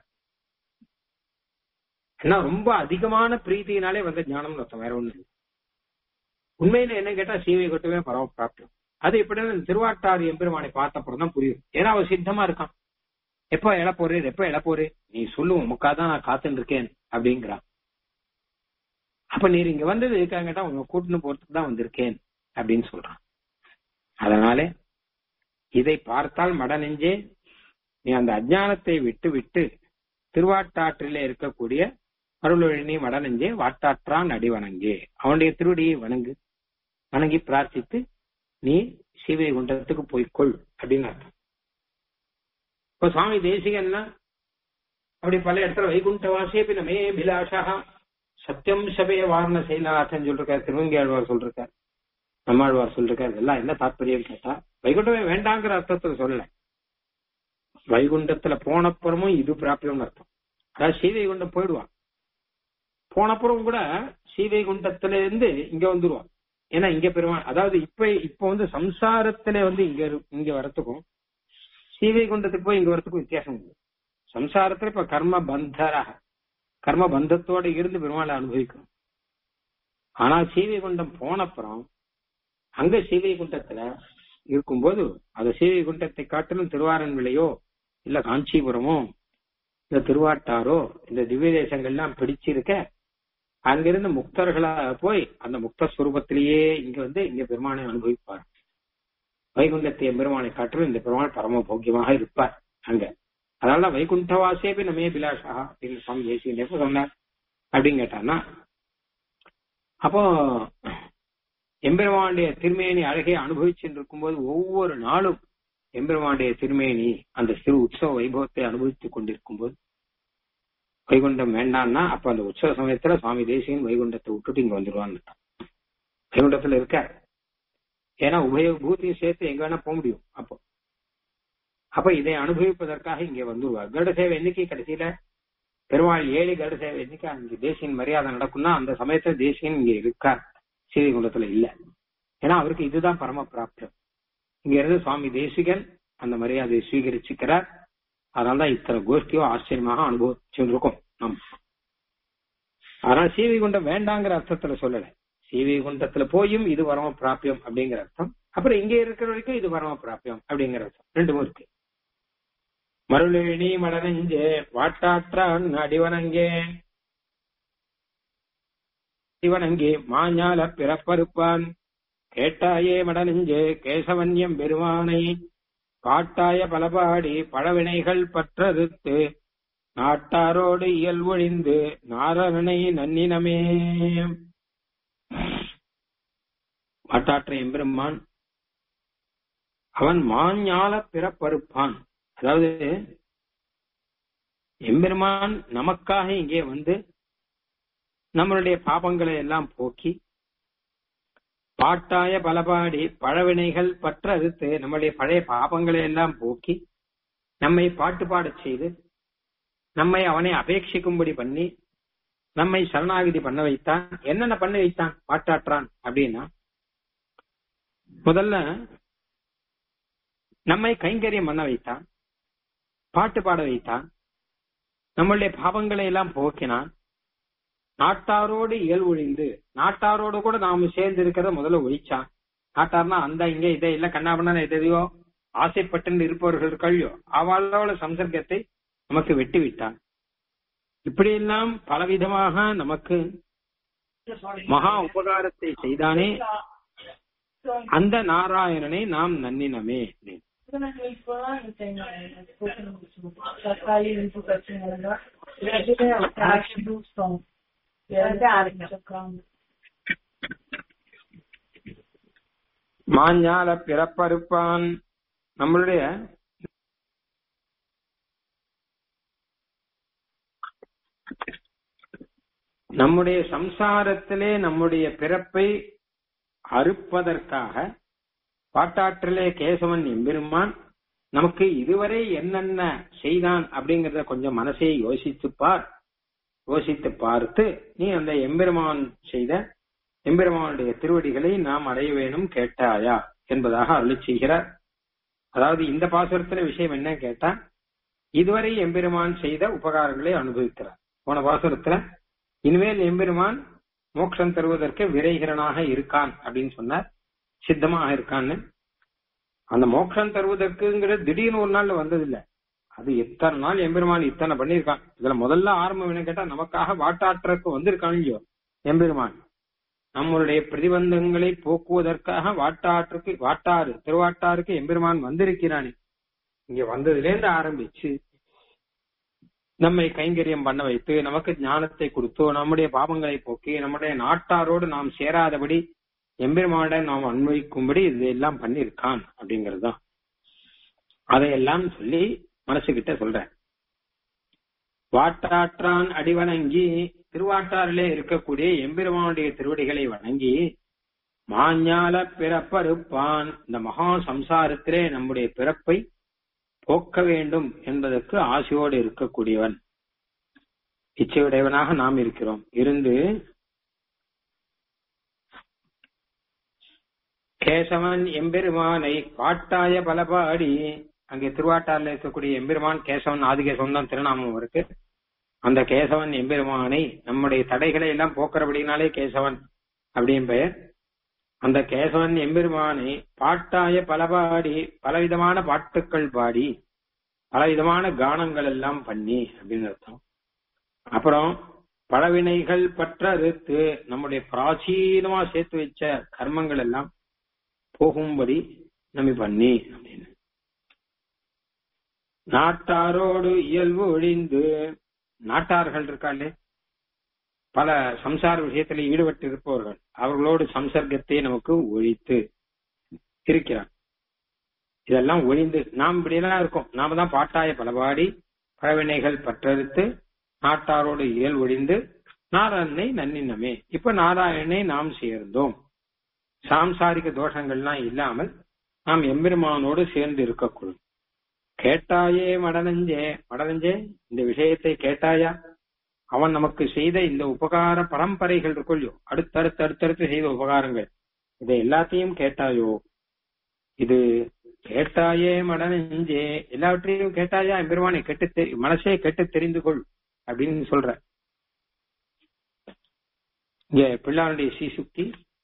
[SPEAKER 1] ஏன்னா ரொம்ப அதிகமான பிரீத்தினாலே வந்த ஞானம்னு அர்த்தம் வேற ஒண்ணு உண்மையில என்ன கேட்டா சீவை கொட்டுவே பரம பிராப்தியம் அது எப்படின்னு திருவாட்டாறு எம்பெருமானை பார்த்தப்பறம் தான் புரியும் ஏன்னா அவர் சித்தமா இருக்கான் எப்ப எழ போறே எப்ப எழ போறே நீ சொல்லுவோம் முக்காதான் நான் காத்துன்னு இருக்கேன் அப்படிங்கிறான் அப்ப நீர் இங்க வந்தது இருக்காங்க கேட்டா உங்க கூட்டுன்னு போறதுக்கு தான் வந்திருக்கேன் அப்படின்னு சொல்றான் அதனால இதை பார்த்தால் மட நெஞ்சே நீ அந்த அஜானத்தை விட்டு விட்டு திருவாட்டாற்றிலே இருக்கக்கூடிய அருளொழினி மடநெஞ்சே வாட்டாற்றான் அடி வணங்கே அவனுடைய திருவடியை வணங்கு வணங்கி பிரார்த்தித்து நீ சீவை குண்டத்துக்கு போய்க்கொள் அப்படின்னு அர்த்தம் இப்ப சுவாமி தேசிகன்னா அப்படி பல இடத்துல வைகுண்ட வாசியப்பி நமே பிலாஷா சத்தியம் சபைய வாரண செயலாசன் சொல்லிருக்காரு திருவங்கியாழ்வார் சொல்லிருக்காரு நம்மாழ்வார் சொல்லிருக்காரு இதெல்லாம் என்ன தாற்பயம் கேட்டா வைகுண்டமே வேண்டாங்கிற அர்த்தத்துல சொல்லல வைகுண்டத்துல போனப்புறமும் இது பிராப்தியம்னு அர்த்தம் அதாவது ஸ்ரீவைகுண்டம் போயிடுவான் போனப்புறம் கூட ஸ்ரீவைகுண்டத்துல இருந்து இங்க வந்துருவான் ஏன்னா இங்க பெருமாள் அதாவது இப்ப இப்ப வந்து சம்சாரத்துல வந்து இங்க இங்க வரத்துக்கும் ஸ்ரீவைகுண்டத்துக்கு போய் இங்க வரத்துக்கும் வித்தியாசம் உண்டு சம்சாரத்துல இப்ப கர்ம பந்தராக கர்ம பந்தத்தோட இருந்து பெருமாளை அனுபவிக்கணும் ஆனா சீவைகுண்டம் போனப்புறம் அங்க சீவைகுண்டத்துல இருக்கும்போது அந்த சீவைகுண்டத்தை காட்டிலும் திருவாரன் விலையோ இல்ல காஞ்சிபுரமோ இந்த திருவாட்டாரோ இந்த திவ்ய தேசங்கள்லாம் பிடிச்சிருக்க அங்கிருந்து முக்தர்களா போய் அந்த முக்த ஸ்வரூபத்திலேயே இங்க வந்து இங்க பெருமானை அனுபவிப்பார் வைகுண்டத்தை பெருமானை காட்டிலும் இந்த பெருமாள் பரம போக்கியமாக இருப்பார் அங்க அதனால வைகுண்டவாசேபி நமே பிலாஷா அப்படின்னு சுவாமி தேசிய சொன்னார் அப்படின்னு கேட்டான்னா அப்போ எம்பெருமானுடைய திருமேனி அழகை அனுபவிச்சுட்டு இருக்கும்போது ஒவ்வொரு நாளும் எம்பெருமானுடைய திருமேனி அந்த சிறு உற்சவ வைபவத்தை அனுபவித்துக் கொண்டிருக்கும் போது வைகுண்டம் வேண்டாம்னா அப்ப அந்த உற்சவ சமயத்துல சுவாமி தேசியன் வைகுண்டத்தை விட்டுட்டு இங்க வந்துருவான்னு வைகுண்டத்துல இருக்க ஏன்னா உபய பூத்தையும் சேர்த்து எங்க வேணா போக முடியும் அப்போ அப்ப இதை அனுபவிப்பதற்காக இங்க வந்துருவார் கருட சேவை என்னைக்கு கடைசியில பெருமாள் ஏழு கருட சேவை என்னைக்கு அங்க தேசியன் மரியாதை நடக்கும்னா அந்த சமயத்துல தேசியன் இங்க இருக்கார் ஸ்ரீகுண்டத்துல இல்ல ஏன்னா அவருக்கு இதுதான் பரம பிராப்தம் இங்க இருந்து சுவாமி தேசிகன் அந்த மரியாதையை சுவீகரிச்சுக்கிறார் அதனாலதான் இத்தனை கோஷ்டியோ ஆச்சரியமாக அனுபவிச்சுருக்கோம் நம் அதனால சீவிகுண்டம் வேண்டாங்கிற அர்த்தத்துல சொல்லல சீவிகுண்டத்துல போயும் இது பரம பிராபியம் அப்படிங்கிற அர்த்தம் அப்புறம் இங்க இருக்கிற வரைக்கும் இது பரம பிராபியம் அப்படிங்கிற அர்த்தம் ரெண்டுமும் இருக்கு மருளேணி மடனஞ்சே வாட்டாற்றான் அடிவனங்கே அடிவனங்கே மாஞால பிறப்பறுப்பான் கேட்டாயே மடனஞ்சே கேசவன்யம் பெருமானை பாட்டாய பலபாடி பழவினைகள் பற்றறுத்து நாட்டாரோடு இயல்பொழிந்து நாரணனை நன்னினமே வாட்டாற்ற எம்பெருமான் அவன் மாஞால பிறப்பறுப்பான் அதாவது எம்பெருமான் நமக்காக இங்கே வந்து நம்மளுடைய பாபங்களை எல்லாம் போக்கி பாட்டாய பலபாடி பழவினைகள் பற்ற அறுத்து நம்முடைய பழைய பாபங்களை எல்லாம் போக்கி நம்மை பாட்டு பாடச் செய்து நம்மை அவனை அபேட்சிக்கும்படி பண்ணி நம்மை சரணாகிதி பண்ண வைத்தான் என்னென்ன பண்ண வைத்தான் பாட்டாற்றான் அப்படின்னா முதல்ல நம்மை கைங்கரியம் பண்ண வைத்தான் பாட்டு பாட வைத்தான் நம்மளுடைய பாவங்களை எல்லாம் போக்கினான் நாட்டாரோடு இயல் ஒழிந்து நாட்டாரோடு கூட நாம சேர்ந்து இருக்கிறத முதல்ல ஒழிச்சான் நாட்டார்னா அந்த இங்க இதை இல்ல கண்ணாபண்ணா எதையோ ஆசைப்பட்டு இருப்பவர்கள் கழியோ அவளோட சம்சர்க்கத்தை நமக்கு வெட்டி விட்டான் இப்படியெல்லாம் பலவிதமாக நமக்கு மகா உபகாரத்தை செய்தானே அந்த நாராயணனை நாம் நன்னினமே மாஞ்ஞால பிறப்பறுப்பான் நம்மளுடைய நம்முடைய சம்சாரத்திலே நம்முடைய பிறப்பை அறுப்பதற்காக பாட்டாற்றிலே கேசவன் எம்பெருமான் நமக்கு இதுவரை என்னென்ன செய்தான் அப்படிங்கறத கொஞ்சம் மனசே யோசித்து பார் யோசித்து பார்த்து நீ அந்த எம்பெருமான் செய்த எம்பெருமானுடைய திருவடிகளை நாம் அடைய வேணும் கேட்டாயா என்பதாக அருளி செய்கிறார் அதாவது இந்த பாசுரத்துல விஷயம் என்ன கேட்டா இதுவரை எம்பெருமான் செய்த உபகாரங்களை அனுபவிக்கிறார் போன பாசுரத்துல இனிமேல் எம்பெருமான் மோட்சம் தருவதற்கு விரைகிறனாக இருக்கான் அப்படின்னு சொன்னார் சித்தமாக இருக்கான்னு அந்த மோட்சம் தருவதற்குங்கிறது திடீர்னு ஒரு நாள்ல வந்ததில்ல அது எத்தனை நாள் எம்பெருமான் இத்தனை பண்ணிருக்கான் இதுல முதல்ல ஆரம்பம் என்ன கேட்டா நமக்காக வாட்டாற்றக்கு வந்திருக்கான் இல்லையோ எம்பெருமான் நம்மளுடைய பிரதிபந்தங்களை போக்குவதற்காக வாட்டாற்றுக்கு வாட்டாறு திருவாட்டாருக்கு எம்பெருமான் வந்திருக்கிறானே இங்க வந்ததுலேருந்து ஆரம்பிச்சு நம்மை கைங்கரியம் பண்ண வைத்து நமக்கு ஞானத்தை கொடுத்து நம்முடைய பாவங்களை போக்கி நம்முடைய நாட்டாரோடு நாம் சேராதபடி எம்பெருமானுடன் நாம் அன்வயிக்கும்படி இதெல்லாம் பண்ணிருக்கான் அப்படிங்கறதுதான் அதையெல்லாம் சொல்லி மனசுகிட்ட சொல்றேன் வாட்டாற்றான் அடிவணங்கி திருவாட்டாரிலே இருக்கக்கூடிய எம்பெருமானுடைய திருவடிகளை வணங்கி மாஞால பிறப்பறுப்பான் இந்த மகா சம்சாரத்திலே நம்முடைய பிறப்பை போக்க வேண்டும் என்பதற்கு ஆசையோடு இருக்கக்கூடியவன் இச்சையுடையவனாக நாம் இருக்கிறோம் இருந்து கேசவன் எம்பெருமானை பாட்டாய பலபாடி அங்கே திருவாட்டாரில் இருக்கக்கூடிய எம்பெருமான் கேசவன் ஆதிகேசவன் தான் திருநாமம் இருக்கு அந்த கேசவன் எம்பெருமானை நம்முடைய தடைகளை எல்லாம் போக்குறபடினாலே கேசவன் அப்படின்னு பெயர் அந்த கேசவன் எம்பெருமானை பாட்டாய பலபாடி பலவிதமான பாட்டுக்கள் பாடி பலவிதமான கானங்கள் எல்லாம் பண்ணி அப்படின்னு அர்த்தம் அப்புறம் பழவினைகள் பற்ற அறுத்து நம்முடைய பிராச்சீனமா சேர்த்து வச்ச கர்மங்கள் எல்லாம் போகும்படி நம்ம பண்ணி அப்படின்னு நாட்டாரோடு இயல்பு ஒழிந்து நாட்டார்கள் இருக்காளே பல சம்சார விஷயத்தில் ஈடுபட்டு இருப்பவர்கள் அவர்களோடு சம்சர்க்கத்தை நமக்கு ஒழித்து இருக்கிறார் இதெல்லாம் ஒழிந்து நாம் இப்படியெல்லாம் இருக்கோம் நாம தான் பாட்டாய பலபாடி பழவினைகள் பற்றறுத்து நாட்டாரோடு இயல் ஒழிந்து நாராயணனை நன்னினமே இப்ப நாராயணனை நாம் சேர்ந்தோம் சாம்சாரிக தோஷங்கள்லாம் இல்லாமல் நாம் எம்பெருமானோடு சேர்ந்து இருக்கக்கூடும் கேட்டாயே மடனஞ்சே மடனஞ்சே இந்த விஷயத்தை கேட்டாயா அவன் நமக்கு செய்த இந்த உபகார பரம்பரைகள் இருக்குள்ளோ அடுத்தடுத்து அடுத்தடுத்து செய்த உபகாரங்கள் இதை எல்லாத்தையும் கேட்டாயோ இது கேட்டாயே மடனஞ்சே எல்லாவற்றையும் கேட்டாயா எம்பெருமானை கெட்டு தெ- மனசே கெட்டு தெரிந்து கொள் அப்படின்னு சொல்ற இங்க பிள்ளாருடைய சீசுக்தி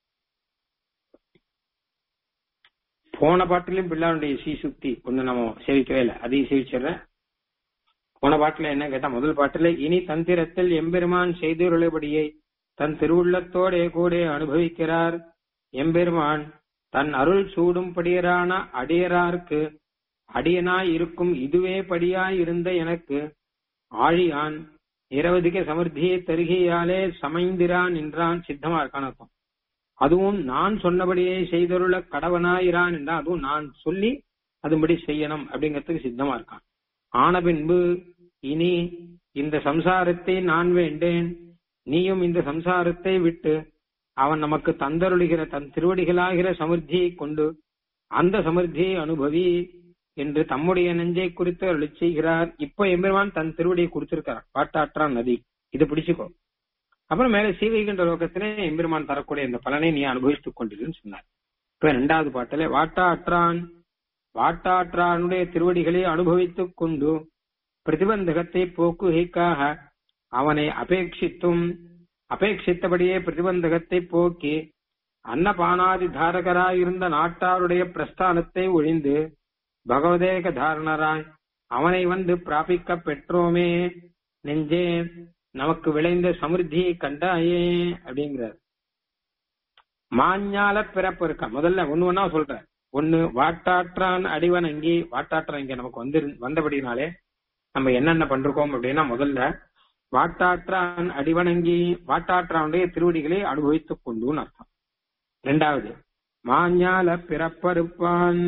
[SPEAKER 1] போன பாட்டிலும் பிள்ளாருடைய சீசுக்தி ஒண்ணு நம்ம சேவிக்கவே இல்லை அதையும் சேவிச்சிடுறேன் போன பாட்டுல என்ன கேட்டா முதல் பாட்டுல இனி தந்திரத்தில் எம்பெருமான் செய்துள்ளபடியை தன் திருவுள்ளத்தோடே கூட அனுபவிக்கிறார் எம்பெருமான் தன் அருள் சூடும்படியரான அடியரார்க்கு அடியனாய் இருக்கும் இதுவே படியாய் இருந்த எனக்கு ஆழியான் நிரவதிக சமர்த்தியை தருகையாலே சமைந்திரான் என்றான் சித்தமா இருக்கான் அர்த்தம் அதுவும் நான் சொன்னபடியே செய்தருள கடவனாயிரான் என்றான் அதுவும் நான் சொல்லி அதுபடி செய்யணும் அப்படிங்கிறதுக்கு சித்தமா இருக்கான் ஆன பின்பு இனி இந்த சம்சாரத்தை நான் வேண்டேன் நீயும் இந்த சம்சாரத்தை விட்டு அவன் நமக்கு தந்தருளுகிற தன் திருவடிகளாகிற சமிருத்தியை கொண்டு அந்த சமிருத்தியை அனுபவி என்று தம்முடைய நெஞ்சை குறித்து அருளி செய்கிறார் இப்ப எம்பெருமான் தன் திருவடியை கொடுத்திருக்கிறார் பாட்டாற்றான் நதி இது பிடிச்சுக்கோ அப்புறம் மேல சீவைகின்ற லோகத்திலே எம்பெருமான் தரக்கூடிய இந்த பலனை நீ அனுபவித்துக் கொண்டிருன்னு சொன்னார் இப்ப இரண்டாவது பாட்டிலே வாட்டாற்றான் வாட்டாற்றானுடைய திருவடிகளை அனுபவித்துக் கொண்டு பிரதிபந்தகத்தை போக்குகைக்காக அவனை அபேட்சித்தும் அபேட்சித்தபடியே பிரதிபந்தகத்தை போக்கி அன்னபானாதி தாரகராயிருந்த நாட்டாருடைய பிரஸ்தானத்தை ஒழிந்து பகவதேக தாரணராய் அவனை வந்து பிராபிக்க பெற்றோமே நெஞ்சே நமக்கு விளைந்த சமிருத்தியை கண்டாயே அப்படிங்கிறார் மாஞ்ஞால பிறப்பு இருக்கா முதல்ல ஒண்ணு ஒன்னா சொல்ற ஒண்ணு வாட்டாற்றான் அடிவனங்கி வாட்டாற்றான் இங்க நமக்கு வந்து வந்தபடினாலே நம்ம என்னென்ன பண்றோம் அப்படின்னா முதல்ல வாட்டாற்றான் அடிவணங்கி வாட்டாற்றானுடைய திருவடிகளை அனுபவித்துக் கொண்டுன்னு அர்த்தம் ரெண்டாவது மாஞால பிறப்பறுப்பான்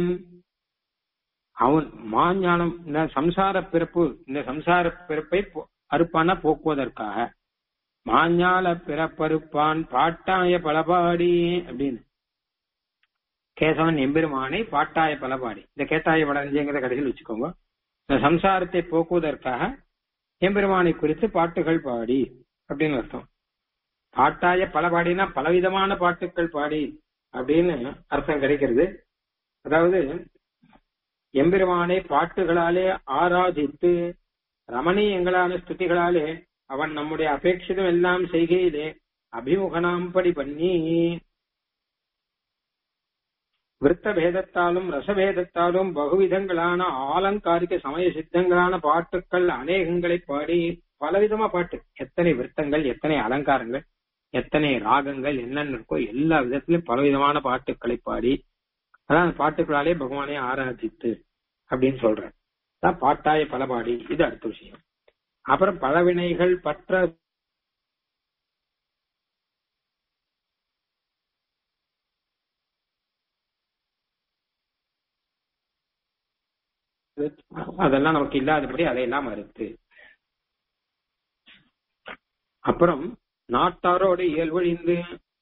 [SPEAKER 1] அவன் மாஞானம் இந்த சம்சார பிறப்பு இந்த சம்சார பிறப்பை போ- அறுப்பான போக்குவதற்காக மாஞால பிறப்பறுப்பான் பாட்டாய பலபாடி அப்படின்னு கேசவன் எம்பெருமானை பாட்டாய பலபாடி இந்த கேட்டாய வடஞ்சேங்கிற கடைசியில் வச்சுக்கோங்க இந்த சம்சாரத்தை போக்குவதற்காக எம்பெருமானை குறித்து பாட்டுகள் பாடி அப்படின்னு அர்த்தம் பாட்டாய பலபாடினா பலவிதமான பாட்டுக்கள் பாடி அப்படின்னு அர்த்தம் கிடைக்கிறது அதாவது எம்பெருமானை பாட்டுகளாலே ஆராதித்து ரமணீயங்களான ஸ்துதிகளாலே அவன் நம்முடைய அபேட்சிதம் எல்லாம் செய்கையிலே அபிமுகனாம்படி பண்ணி விருத்த பேதத்தாலும் ரசபேதத்தாலும் பகுவிதங்களான ஆலங்காரிக சமய சித்தங்களான பாட்டுக்கள் அநேகங்களை பாடி பலவிதமா பாட்டு எத்தனை விருத்தங்கள் எத்தனை அலங்காரங்கள் எத்தனை ராகங்கள் என்னென்ன இருக்கோ எல்லா விதத்திலும் பலவிதமான பாட்டுக்களை பாடி அதான் அந்த பாட்டுக்களாலே பகவானை ஆராதித்து அப்படின்னு சொல்ற அதான் பாட்டாய பலபாடி இது அடுத்த விஷயம் அப்புறம் பலவினைகள் பற்ற அதெல்லாம் நமக்கு இல்லாதபடி அதையெல்லாம் மறுத்து அப்புறம் நாட்டாரோடு இயல்பொழிந்து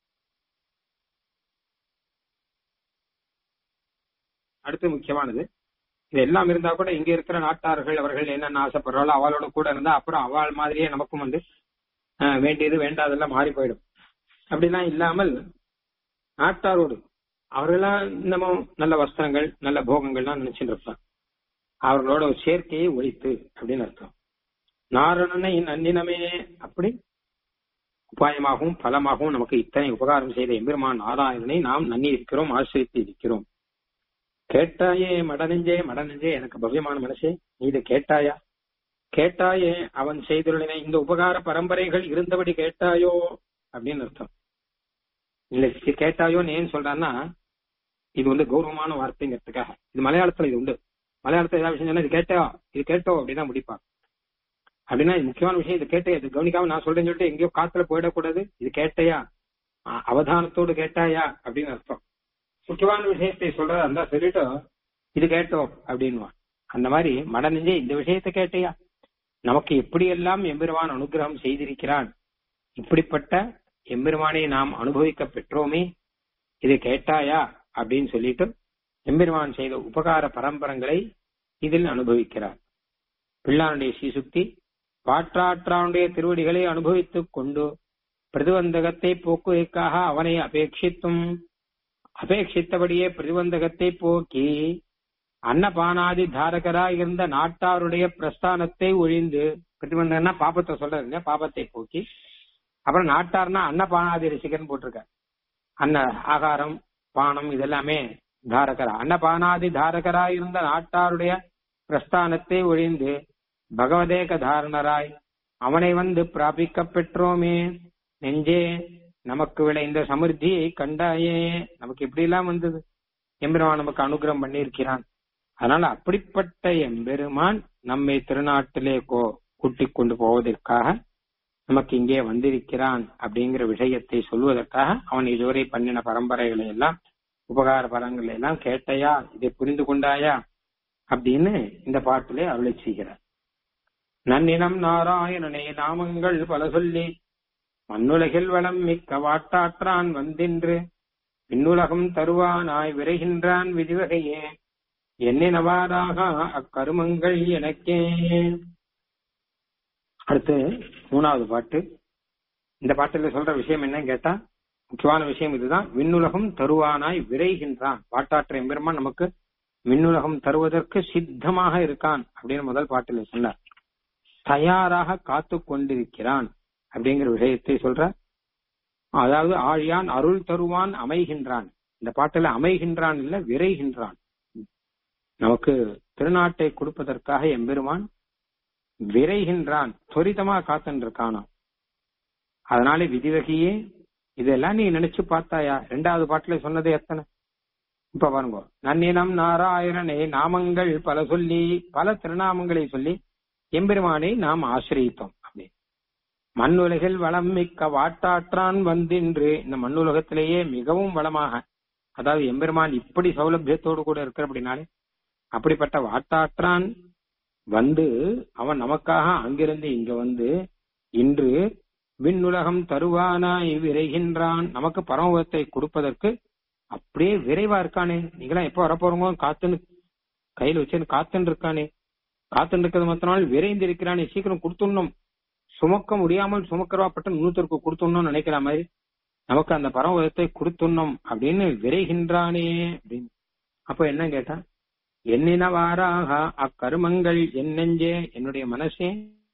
[SPEAKER 1] அடுத்து முக்கியமானது இது எல்லாம் இருந்தா கூட இங்க இருக்கிற நாட்டார்கள் அவர்கள் என்னென்ன ஆசைப்படுறாளோ அவளோட கூட இருந்தா அப்புறம் அவள் மாதிரியே நமக்கும் வந்து அஹ், வேண்டியது வேண்டாதெல்லாம் மாறி போயிடும் அப்படிலாம் இல்லாமல் நாட்டாரோடு அவர்களெல்லாம் நம்ம நல்ல வஸ்திரங்கள் நல்ல போகங்கள்லாம் நினைச்சுட்டு இருப்பாங்க அவர்களோட ஒரு சேர்க்கையை ஒழித்து அப்படின்னு அர்த்தம் நாரணனை நன்னினமே அப்படி உபாயமாகவும் பலமாகவும் நமக்கு இத்தனை உபகாரம் செய்த எம்பெருமான் நாராயணனை நாம் நன்னி இருக்கிறோம் ஆசிரித்து இருக்கிறோம் கேட்டாயே மடநெஞ்சே மடநெஞ்சே எனக்கு பவ்யமான மனசே நீ இதை கேட்டாயா கேட்டாயே அவன் செய்துள்ள இந்த உபகார பரம்பரைகள் இருந்தபடி கேட்டாயோ அப்படின்னு அர்த்தம் இல்ல இது கேட்டாயோன்னு ஏன் சொல்றான்னா இது வந்து கௌரவமான வார்த்தைங்கிறதுக்காக இது மலையாளத்துல இது உண்டு மலையாளத்துல ஏதாவது விஷயம் சொன்னா இது கேட்டா இது கேட்டோ அப்படிதான் முடிப்பாங்க அப்படின்னா இது முக்கியமான விஷயம் இது கேட்டே இது கவனிக்காம நான் சொல்றேன்னு சொல்லிட்டு எங்கேயோ காத்துல போயிடக்கூடாது இது கேட்டையா அ- அவதானத்தோடு கேட்டாயா அப்படின்னு அர்த்தம் முக்கியமான விஷயத்தை சொல்றதா இருந்தா சொல்லிட்டு இது கேட்டோம் அப்படின்வான் அந்த மாதிரி மட நெஞ்சே இந்த விஷயத்தை கேட்டையா நமக்கு எப்படியெல்லாம் எம்பெருமான் அனுகிரகம் செய்திருக்கிறான் இப்படிப்பட்ட எம்பெருமானை நாம் அனுபவிக்க பெற்றோமே இதை கேட்டாயா அப்படின்னு சொல்லிட்டு எம்பெருமான் செய்த உபகார பரம்பரங்களை இதில் அனுபவிக்கிறார் பிள்ளானுடைய சீசுக்தி பாற்றாற்றானுடைய திருவடிகளை அனுபவித்துக் கொண்டு பிரதிபந்தகத்தை போக்குவதற்காக அவனை அபேட்சித்தும் அபேட்சித்தபடியே பிரதிபந்தகத்தை போக்கி அன்னபானாதி தாரகராய் இருந்த நாட்டாருடைய பிரஸ்தானத்தை ஒழிந்து பிரதிபந்தகம்னா பாபத்தை சொல்றது இல்லையா பாபத்தை போக்கி அப்புறம் நாட்டார்னா அன்னபானாதி ரசிகன் போட்டிருக்க அன்ன ஆகாரம் பானம் இதெல்லாமே தாரகரா அன்னபானாதி தாரகராய் இருந்த நாட்டாருடைய பிரஸ்தானத்தை ஒழிந்து பகவதேக தாரணராய் அவனை வந்து பிராபிக்க பெற்றோமே நெஞ்சே நமக்கு விளைந்த சமிருத்தியை கண்டாயே நமக்கு இப்படி எல்லாம் வந்தது எம்பெருமான் நமக்கு அனுகிரகம் பண்ணியிருக்கிறான் அதனால அப்படிப்பட்ட எம்பெருமான் நம்மை திருநாட்டிலே கோ கூட்டிக் கொண்டு போவதற்காக நமக்கு இங்கே வந்திருக்கிறான் அப்படிங்கிற விஷயத்தை சொல்வதற்காக அவன் இதுவரை பண்ணின பரம்பரைகளை எல்லாம் உபகார பலன்களை எல்லாம் கேட்டையா இதை புரிந்து கொண்டாயா அப்படின்னு இந்த பாட்டிலே அருளை செய்கிறார் நன்னினம் நாராயணனே நாமங்கள் பல சொல்லி மண்ணுலகில் வளம் மிக்க வாட்டாற்றான் வந்தின்று விண்ணுலகம் தருவானாய் விரைகின்றான் விதிவகையே எண்ணினவாறாக அக்கருமங்கள் எனக்கே அடுத்து மூணாவது பாட்டு இந்த பாட்டுல சொல்ற விஷயம் என்னன்னு கேட்டா முக்கியமான விஷயம் இதுதான் விண்ணுலகம் தருவானாய் விரைகின்றான் வாட்டாற்ற எம்பெருமான் நமக்கு விண்ணுலகம் தருவதற்கு சித்தமாக இருக்கான் அப்படின்னு முதல் பாட்டில் சொன்னார் தயாராக காத்து கொண்டிருக்கிறான் அப்படிங்கிற விஷயத்தை சொல்ற அதாவது ஆழியான் அருள் தருவான் அமைகின்றான் இந்த பாட்டுல அமைகின்றான் இல்ல விரைகின்றான் நமக்கு திருநாட்டை கொடுப்பதற்காக எம்பெருமான் விரைகின்றான் துரிதமா காத்துன்னு இருக்கானாம் அதனால விதிவகையே இதெல்லாம் நீ நினைச்சு பார்த்தாயா ரெண்டாவது பாட்டுல சொன்னது எத்தனை இப்ப பாருங்க நன்னினம் நாராயணனே நாமங்கள் பல சொல்லி பல திருநாமங்களை சொல்லி எம்பெருமானை நாம் ஆசிரியத்தோம் அப்படி மண்ணுலகில் வளம் மிக்க வாட்டாற்றான் வந்தின்று இந்த மண்ணுலகத்திலேயே மிகவும் வளமாக அதாவது எம்பெருமான் இப்படி சௌலபியத்தோடு கூட இருக்கிற அப்படின்னாலே அப்படிப்பட்ட வாட்டாற்றான் வந்து அவன் நமக்காக அங்கிருந்து இங்க வந்து இன்று விண்ணுலகம் தருவானாய் விரைகின்றான் நமக்கு பரமபத்தை கொடுப்பதற்கு அப்படியே விரைவா இருக்கானே நீங்களாம் எப்ப வரப்போறோமோ காத்துன்னு கையில வச்சுன்னு காத்துன்னு இருக்கானே காத்துன்னு இருக்கிறது மத்த நாள் விரைந்து இருக்கிறானே சீக்கிரம் கொடுத்துடணும் சுமக்க முடியாமல் சுமக்கிறவாப்பட்ட நூத்தருக்கு கொடுத்துடணும் நினைக்கிற மாதிரி நமக்கு அந்த பரமபதத்தை கொடுத்துடணும் அப்படின்னு விரைகின்றானே அப்படின்னு அப்ப என்ன கேட்டா எண்ணினவாறாக அக்கருமங்கள் என் நெஞ்சே என்னுடைய மனசே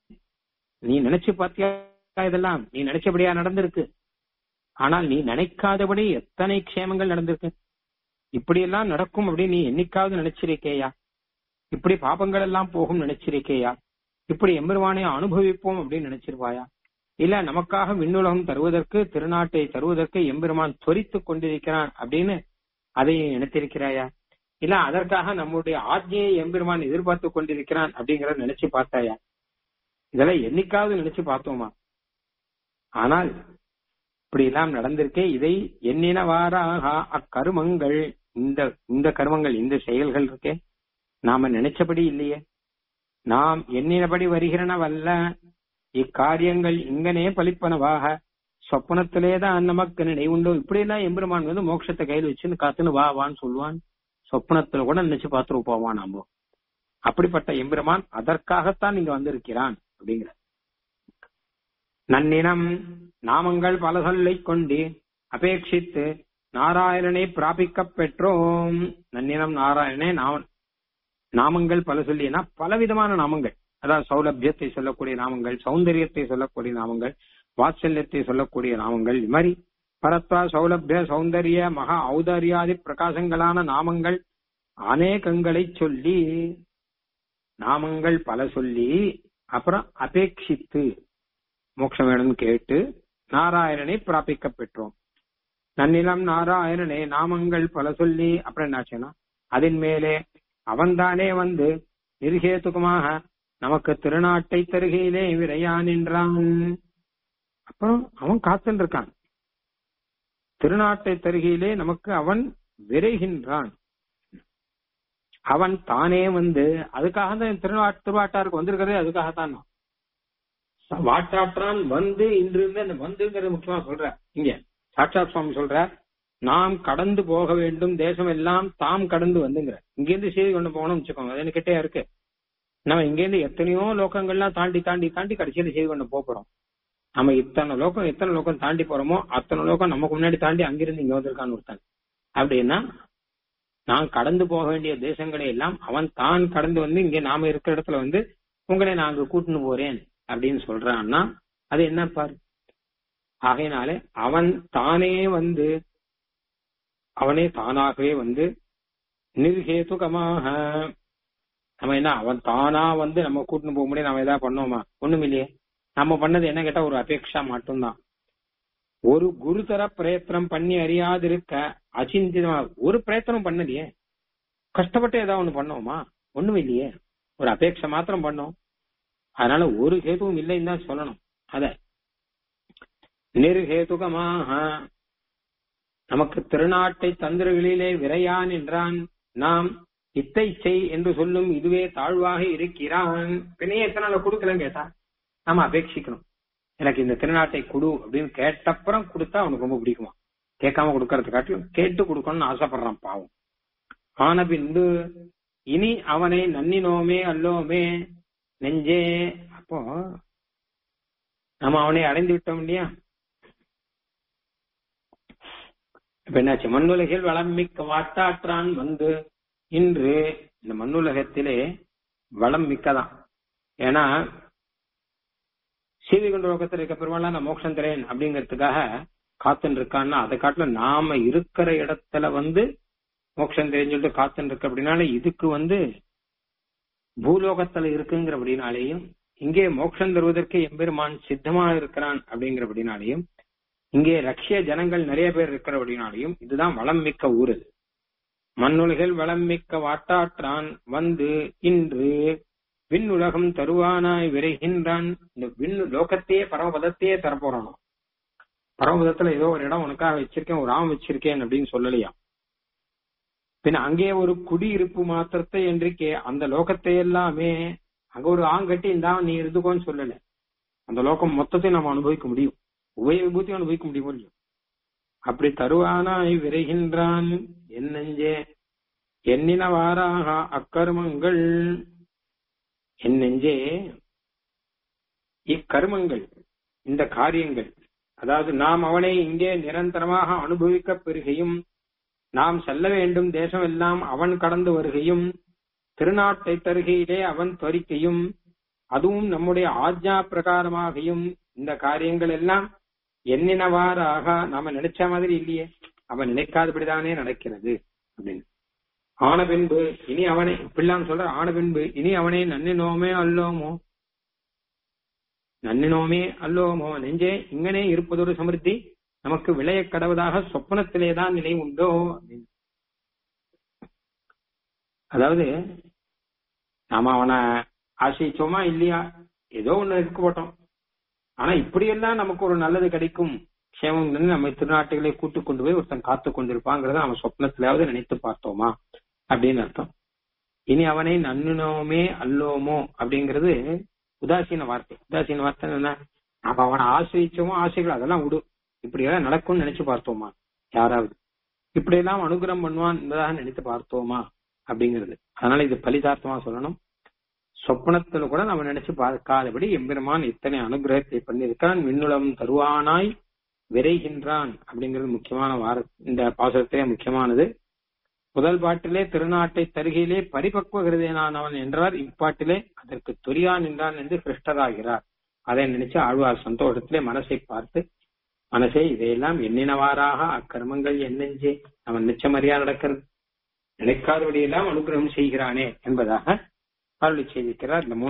[SPEAKER 1] நீ நினைச்சு பாத்தியா இதெல்லாம் நீ நினைச்சபடியா நடந்திருக்கு ஆனால் நீ நினைக்காதபடி எத்தனை க்ஷேமங்கள் நடந்திருக்கு இப்படி எல்லாம் நடக்கும் அப்படின்னு நீ என்னைக்காவது நினைச்சிருக்கேயா இப்படி பாபங்கள் எல்லாம் போகும் நினைச்சிருக்கேயா இப்படி எம்பெருமானை அனுபவிப்போம் அப்படின்னு நினைச்சிருவாயா இல்ல நமக்காக விண்ணுலகம் தருவதற்கு திருநாட்டை தருவதற்கு எம்பெருமான் தொரித்துக் கொண்டிருக்கிறான் அப்படின்னு அதை நினைத்திருக்கிறாயா இல்ல அதற்காக நம்முடைய ஆஜ்ஞையை எம்பெருமான் எதிர்பார்த்து கொண்டிருக்கிறான் அப்படிங்கறத நினைச்சு பார்த்தாயா இதெல்லாம் என்னைக்காவது நினைச்சு பார்த்தோமா ஆனால் இப்படி எல்லாம் நடந்திருக்கே இதை எண்ணினவாறாக அக்கருமங்கள் இந்த இந்த கருமங்கள் இந்த செயல்கள் இருக்கே நாம நினைச்சபடி இல்லையே நாம் எண்ணினபடி வருகிறனவல்ல இக்காரியங்கள் இங்கனே பலிப்பனவாக சொப்பனத்திலேதான் நமக்கு நினைவுண்டோ இப்படி எல்லாம் எம்பெருமான் வந்து மோட்சத்தை கையில் வச்சுன்னு காத்துன்னு வா வான்னு சொல்லுவான் சொப்பனத்துல கூட நினைச்சு பார்த்துட்டு போவான் நாம அப்படிப்பட்ட எம்பெருமான் அதற்காகத்தான் இங்க வந்திருக்கிறான் அப்படிங்கிற நன்னினம் நாமங்கள் பல சொல்லைக் கொண்டு அபேட்சித்து நாராயணனை பிராபிக்க பெற்றோம் நன்னினம் நாராயணனே நாம நாமங்கள் பல சொல்லினா பலவிதமான நாமங்கள் அதாவது சௌலபியத்தை சொல்லக்கூடிய நாமங்கள் சௌந்தரியத்தை சொல்லக்கூடிய நாமங்கள் வாத்சல்யத்தை சொல்லக்கூடிய நாமங்கள் இது மாதிரி பரத்வா சௌலபிய சௌந்தரிய மகா ஔதாரியாதி பிரகாசங்களான நாமங்கள் அநேகங்களை சொல்லி நாமங்கள் பல சொல்லி அப்புறம் அபேட்சித்து மோட்சம் வேணும்னு கேட்டு நாராயணனை பிராபிக்க பெற்றோம் நன்னிலம் நாராயணனே நாமங்கள் பல சொல்லி அப்புறம் என்னாச்சுன்னா அதன் மேலே அவன்தானே வந்து நிர்ஹேதுகமாக நமக்கு திருநாட்டை தருகையிலே விரையான் என்றான் அப்புறம் அவன் காத்துன்னு இருக்கான் திருநாட்டை தருகையிலே நமக்கு அவன் விரைகின்றான் அவன் தானே வந்து அதுக்காக தான் திருநாட்டு திருவாட்டாருக்கு வந்திருக்கிறதே அதுக்காகத்தான் வாட்டாற்றான் வந்து இன்று இருந்து அந்த வந்துங்கிறது முக்கியமா சொல்ற இங்க சாட்சாத் சுவாமி சொல்ற நாம் கடந்து போக வேண்டும் தேசம் எல்லாம் தாம் கடந்து வந்துங்கிற இங்கிருந்து செய்தி கொண்டு போகணும்னு வச்சுக்கோங்க அது கிட்டே இருக்கு நம்ம இங்கிருந்து எத்தனையோ லோகங்கள்லாம் தாண்டி தாண்டி தாண்டி கடைசியில செய்தி கொண்டு போக போறோம் நம்ம இத்தனை லோகம் எத்தனை லோகம் தாண்டி போறோமோ அத்தனை லோகம் நமக்கு முன்னாடி தாண்டி அங்கிருந்து இங்க வந்திருக்கான்னு ஒருத்தன் அப்படின்னா நான் கடந்து போக வேண்டிய தேசங்களை எல்லாம் அவன் தான் கடந்து வந்து இங்க நாம இருக்கிற இடத்துல வந்து உங்களை நான் அங்க கூட்டின்னு போறேன் அப்படின்னு சொல்றான்னா அது என்ன பாரு ஆகையினாலே அவன் தானே வந்து அவனே தானாகவே வந்து நிர்ஹேதுகமாக நம்ம என்ன அவன் தானா வந்து நம்ம கூட்டின்னு போக முடியும் நம்ம ஏதாவது பண்ணோமா ஒண்ணும் இல்லையே நம்ம பண்ணது என்ன கேட்டா ஒரு அபேட்சா மட்டும்தான் ஒரு குருதர பிரயத்தனம் பண்ணி அறியாதிருக்க அச்சிந்திதமா ஒரு பிரயத்தனம் பண்ணலையே கஷ்டப்பட்டு ஏதாவது ஒண்ணு பண்ணோமா ஒண்ணும் இல்லையே ஒரு அபேட்சை மாத்திரம் பண்ணோம் அதனால ஒரு ஹேதுவும் இல்லைன்னு தான் சொல்லணும் அத நிர்ஹேதுகமாக நமக்கு திருநாட்டை தந்திரங்களிலே விரையான் என்றான் நாம் இத்தை செய் என்று சொல்லும் இதுவே தாழ்வாக இருக்கிறான் பின்னையே எத்தனை கொடுக்கலன்னு கேட்டா நாம அபேட்சிக்கணும் எனக்கு இந்த திருநாட்டை கொடு அப்படின்னு கேட்டப்புறம் கொடுத்தா அவனுக்கு ரொம்ப பிடிக்குமா கேட்காம கொடுக்கறது காட்டிலும் கேட்டு கொடுக்கணும்னு ஆசைப்படுறான் பாவம் ஆன பின்பு இனி அவனை நன்னினோமே அல்லோமே நெஞ்சே அப்போ நம்ம அவனை அடைந்து விட்டோம் இல்லையா இப்ப என்னாச்சு மண்ணுலகில் வளம் மிக்க வாட்டாற்றான் வந்து இன்று இந்த மண்ணுலகத்திலே வளம் மிக்கதான் ஏன்னா சீவிகுண்ட லோகத்தில் இருக்க பெருமாள் நான் மோட்சம் தரேன் அப்படிங்கிறதுக்காக காத்துன்னு இருக்கான்னா அதை காட்டிலும் நாம இருக்கிற இடத்துல வந்து மோட்சம் தெரிஞ்சு சொல்லிட்டு காத்துன்னு இருக்கு அப்படின்னால இதுக்கு வந்து பூலோகத்துல இருக்குங்கிறபடினாலேயும் இங்கே மோட்சம் தருவதற்கு எம்பெருமான் சித்தமா இருக்கிறான் அப்படிங்கிறபடினாலையும் இங்கே ரஷ்ய ஜனங்கள் நிறைய பேர் இருக்கிறபடினாலையும் இதுதான் வளம் மிக்க ஊர் அது மண்ணுலகில் வளம் மிக்க வாட்டாற்றான் வந்து இன்று விண்ணுலகம் தருவானாய் விரைகின்றான் இந்த விண் லோகத்தையே பரமபதத்தையே தரப்போறானோ பரமபதத்துல ஏதோ ஒரு இடம் உனக்காக வச்சிருக்கேன் ஒரு ஆம் வச்சிருக்கேன் அப்படின்னு சொல்லலையா பின்ன அங்கே ஒரு குடியிருப்பு மாத்திரத்தை என்றிக்கே அந்த லோகத்தை எல்லாமே அங்க ஒரு ஆங்கட்டி இந்தா நீ இருந்துக்கோன்னு சொல்லல அந்த லோகம் மொத்தத்தையும் நம்ம அனுபவிக்க முடியும் உபய விபூத்தியும் அனுபவிக்க முடியுமோ இல்லையோ அப்படி தருவானாய் விரைகின்றான் என்னெஞ்சே எண்ணினவாறாக அக்கருமங்கள் என் நெஞ்சே இக்கருமங்கள் இந்த காரியங்கள் அதாவது நாம் அவனை இங்கே நிரந்தரமாக அனுபவிக்க பெறுகையும் நாம் செல்ல வேண்டும் தேசம் எல்லாம் அவன் கடந்து வருகையும் திருநாட்டை தருகையிலே அவன் துவரிக்கையும் அதுவும் நம்முடைய ஆஜ்ஞா பிரகாரமாகையும் இந்த காரியங்கள் எல்லாம் எண்ணினவாறாக நாம நினைச்ச மாதிரி இல்லையே அவன் நினைக்காதபடிதானே நடக்கிறது அப்படின்னு ஆன பின்பு இனி அவனை இப்படிலாம் சொல்ற ஆன பின்பு இனி அவனை நன்னினோமே அல்லோமோ நன்னினோமே அல்லோமோ நெஞ்சே இங்கனே இருப்பதொரு சமிருத்தி நமக்கு விளைய கடவுதாக சொப்பனத்திலேதான் நிலை உண்டோ அப்படின்னு அதாவது நாம அவனை ஆசைச்சோமா இல்லையா ஏதோ ஒண்ணு இருக்க போட்டோம் ஆனா இப்படியெல்லாம் நமக்கு ஒரு நல்லது கிடைக்கும் க்ஷேமம் நம்ம திருநாட்டுகளை கூட்டு கொண்டு போய் ஒருத்தன் காத்து கொண்டிருப்பாங்கிறத நம்ம சொப்னத்திலாவது நினைத்து பார்த்தோமா அப்படின்னு அர்த்தம் இனி அவனை நன்னுனோமே அல்லோமோ அப்படிங்கிறது உதாசீன வார்த்தை உதாசீன வார்த்தை என்ன நம்ம அவனை ஆசிரிச்சோமோ ஆசைகள் அதெல்லாம் விடு இப்படி எல்லாம் நடக்கும்னு நினைச்சு பார்த்தோமா யாராவது இப்படி எல்லாம் அனுகிரகம் பண்ணுவான் என்பதாக நினைத்து பார்த்தோமா அப்படிங்கிறது அதனால இது பலிதார்த்தமா சொல்லணும் சொப்பனத்துல கூட நம்ம நினைச்சு பார்க்காதபடி எம்பெருமான் இத்தனை அனுகிரகத்தை பண்ணியிருக்கான் விண்ணுலம் தருவானாய் விரைகின்றான் அப்படிங்கிறது முக்கியமான வார இந்த பாசத்திலே முக்கியமானது முதல் பாட்டிலே திருநாட்டை தருகையிலே பரிபக்குவ கிருதேனானவன் என்றார் இப்பாட்டிலே அதற்கு துரியான் என்றான் என்று கிருஷ்டராகிறார் அதை நினைச்சு ஆழ்வார் சந்தோஷத்திலே மனசை பார்த்து மனசே இதையெல்லாம் எண்ணினவாறாக அக்கர்மங்கள் என்னெஞ்சே அவன் நிச்சமறியா நடக்கிறது நினைக்காதபடியெல்லாம் அனுகிரகம் செய்கிறானே என்பதாக அருளி செய்திருக்கிறார் இந்த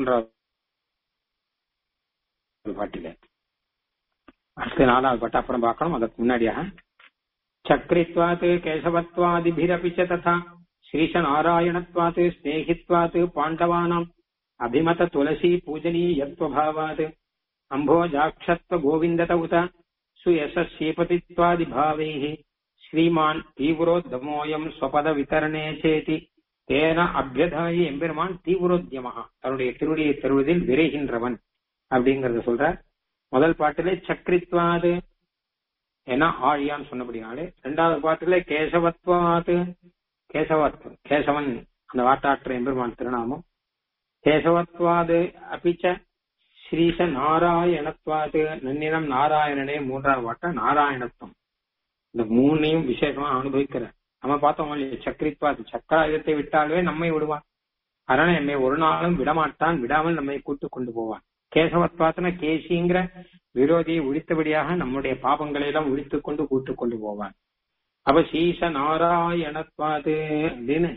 [SPEAKER 1] மூன்றாவது பாட்டில அடுத்த நாலாவது பாட்டு அப்புறம் பார்க்கணும் அதற்கு முன்னாடியாக சக்ரித்வாத் கேசவத்வாதிபிரபி ச ததா ஸ்ரீசநாராயணத்வாத் ஸ்நேகித்வாத் பாண்டவானாம் அபிமத துளசி பூஜனீயத்வபாவாத் அம்போஜாட்சத்வ கோவிந்தத உத சுயசீபதித்வாதி பாவைः ஸ்ரீமான் தீவிரோத்தமோயம் ஸ்வபத விதரணே சேதி தேன அபியதாயி எம்பெருமான் தீவிரோத்தியமாக தன்னுடைய திருவடியை தருவதில் விரைகின்றவன் அப்படிங்கறத சொல்ற முதல் பாட்டிலே சக்கரித்வாது ஏன்னா ஆழியான்னு சொன்னபடினாலே இரண்டாவது பாட்டிலே கேசவத்வாது கேசவத்வம் கேசவன் அந்த வாட்டாற்ற எம்பெருமான் திருநாமம் கேசவத்வாது அபிச்ச ஸ்ரீச நாராயணத்வாது நன்னினம் நாராயணனே மூன்றாவது வாட்ட நாராயணத்துவம் இந்த மூணையும் விசேஷமா அனுபவிக்கிற நம்ம பார்த்தோம் இல்லையா சக்கரித்வாது சக்கராயுதத்தை விட்டாலே நம்மை விடுவான் அதனால என்னை ஒரு நாளும் விடமாட்டான் விடாமல் நம்மை கூட்டு கொண்டு போவான் கேசவத்வாத்தன கேசிங்கிற விரோதியை ஒழித்தபடியாக நம்முடைய பாபங்களை எல்லாம் ஒழித்துக் கொண்டு கூட்டு கொண்டு போவான் அப்ப சீச நாராயணத்வாது அப்படின்னு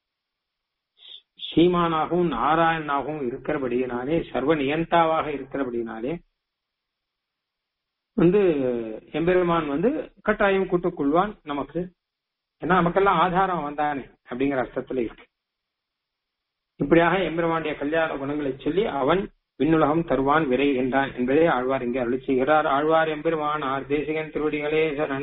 [SPEAKER 1] சீமானாகவும் நாராயணனாகவும் இருக்கிறபடியினாலே சர்வ நியந்தாவாக இருக்கிறபடியினாலே வந்து எம்பெருமான் வந்து கட்டாயம் கூட்டுக் கொள்வான் நமக்கு ஏன்னா நமக்கெல்லாம் ஆதாரம் வந்தானே அப்படிங்கிற அர்த்தத்துல இருக்கு இப்படியாக எம்பெருமானுடைய கல்யாண குணங்களை சொல்லி அவன் விண்ணுலகம் தருவான் விரைகின்றான் என்பதை ஆழ்வார் இங்கே அருளி செய்கிறார் ஆழ்வார் எம்பெருமான் ஆர் தேசிகன் திருவடிகளே சரண்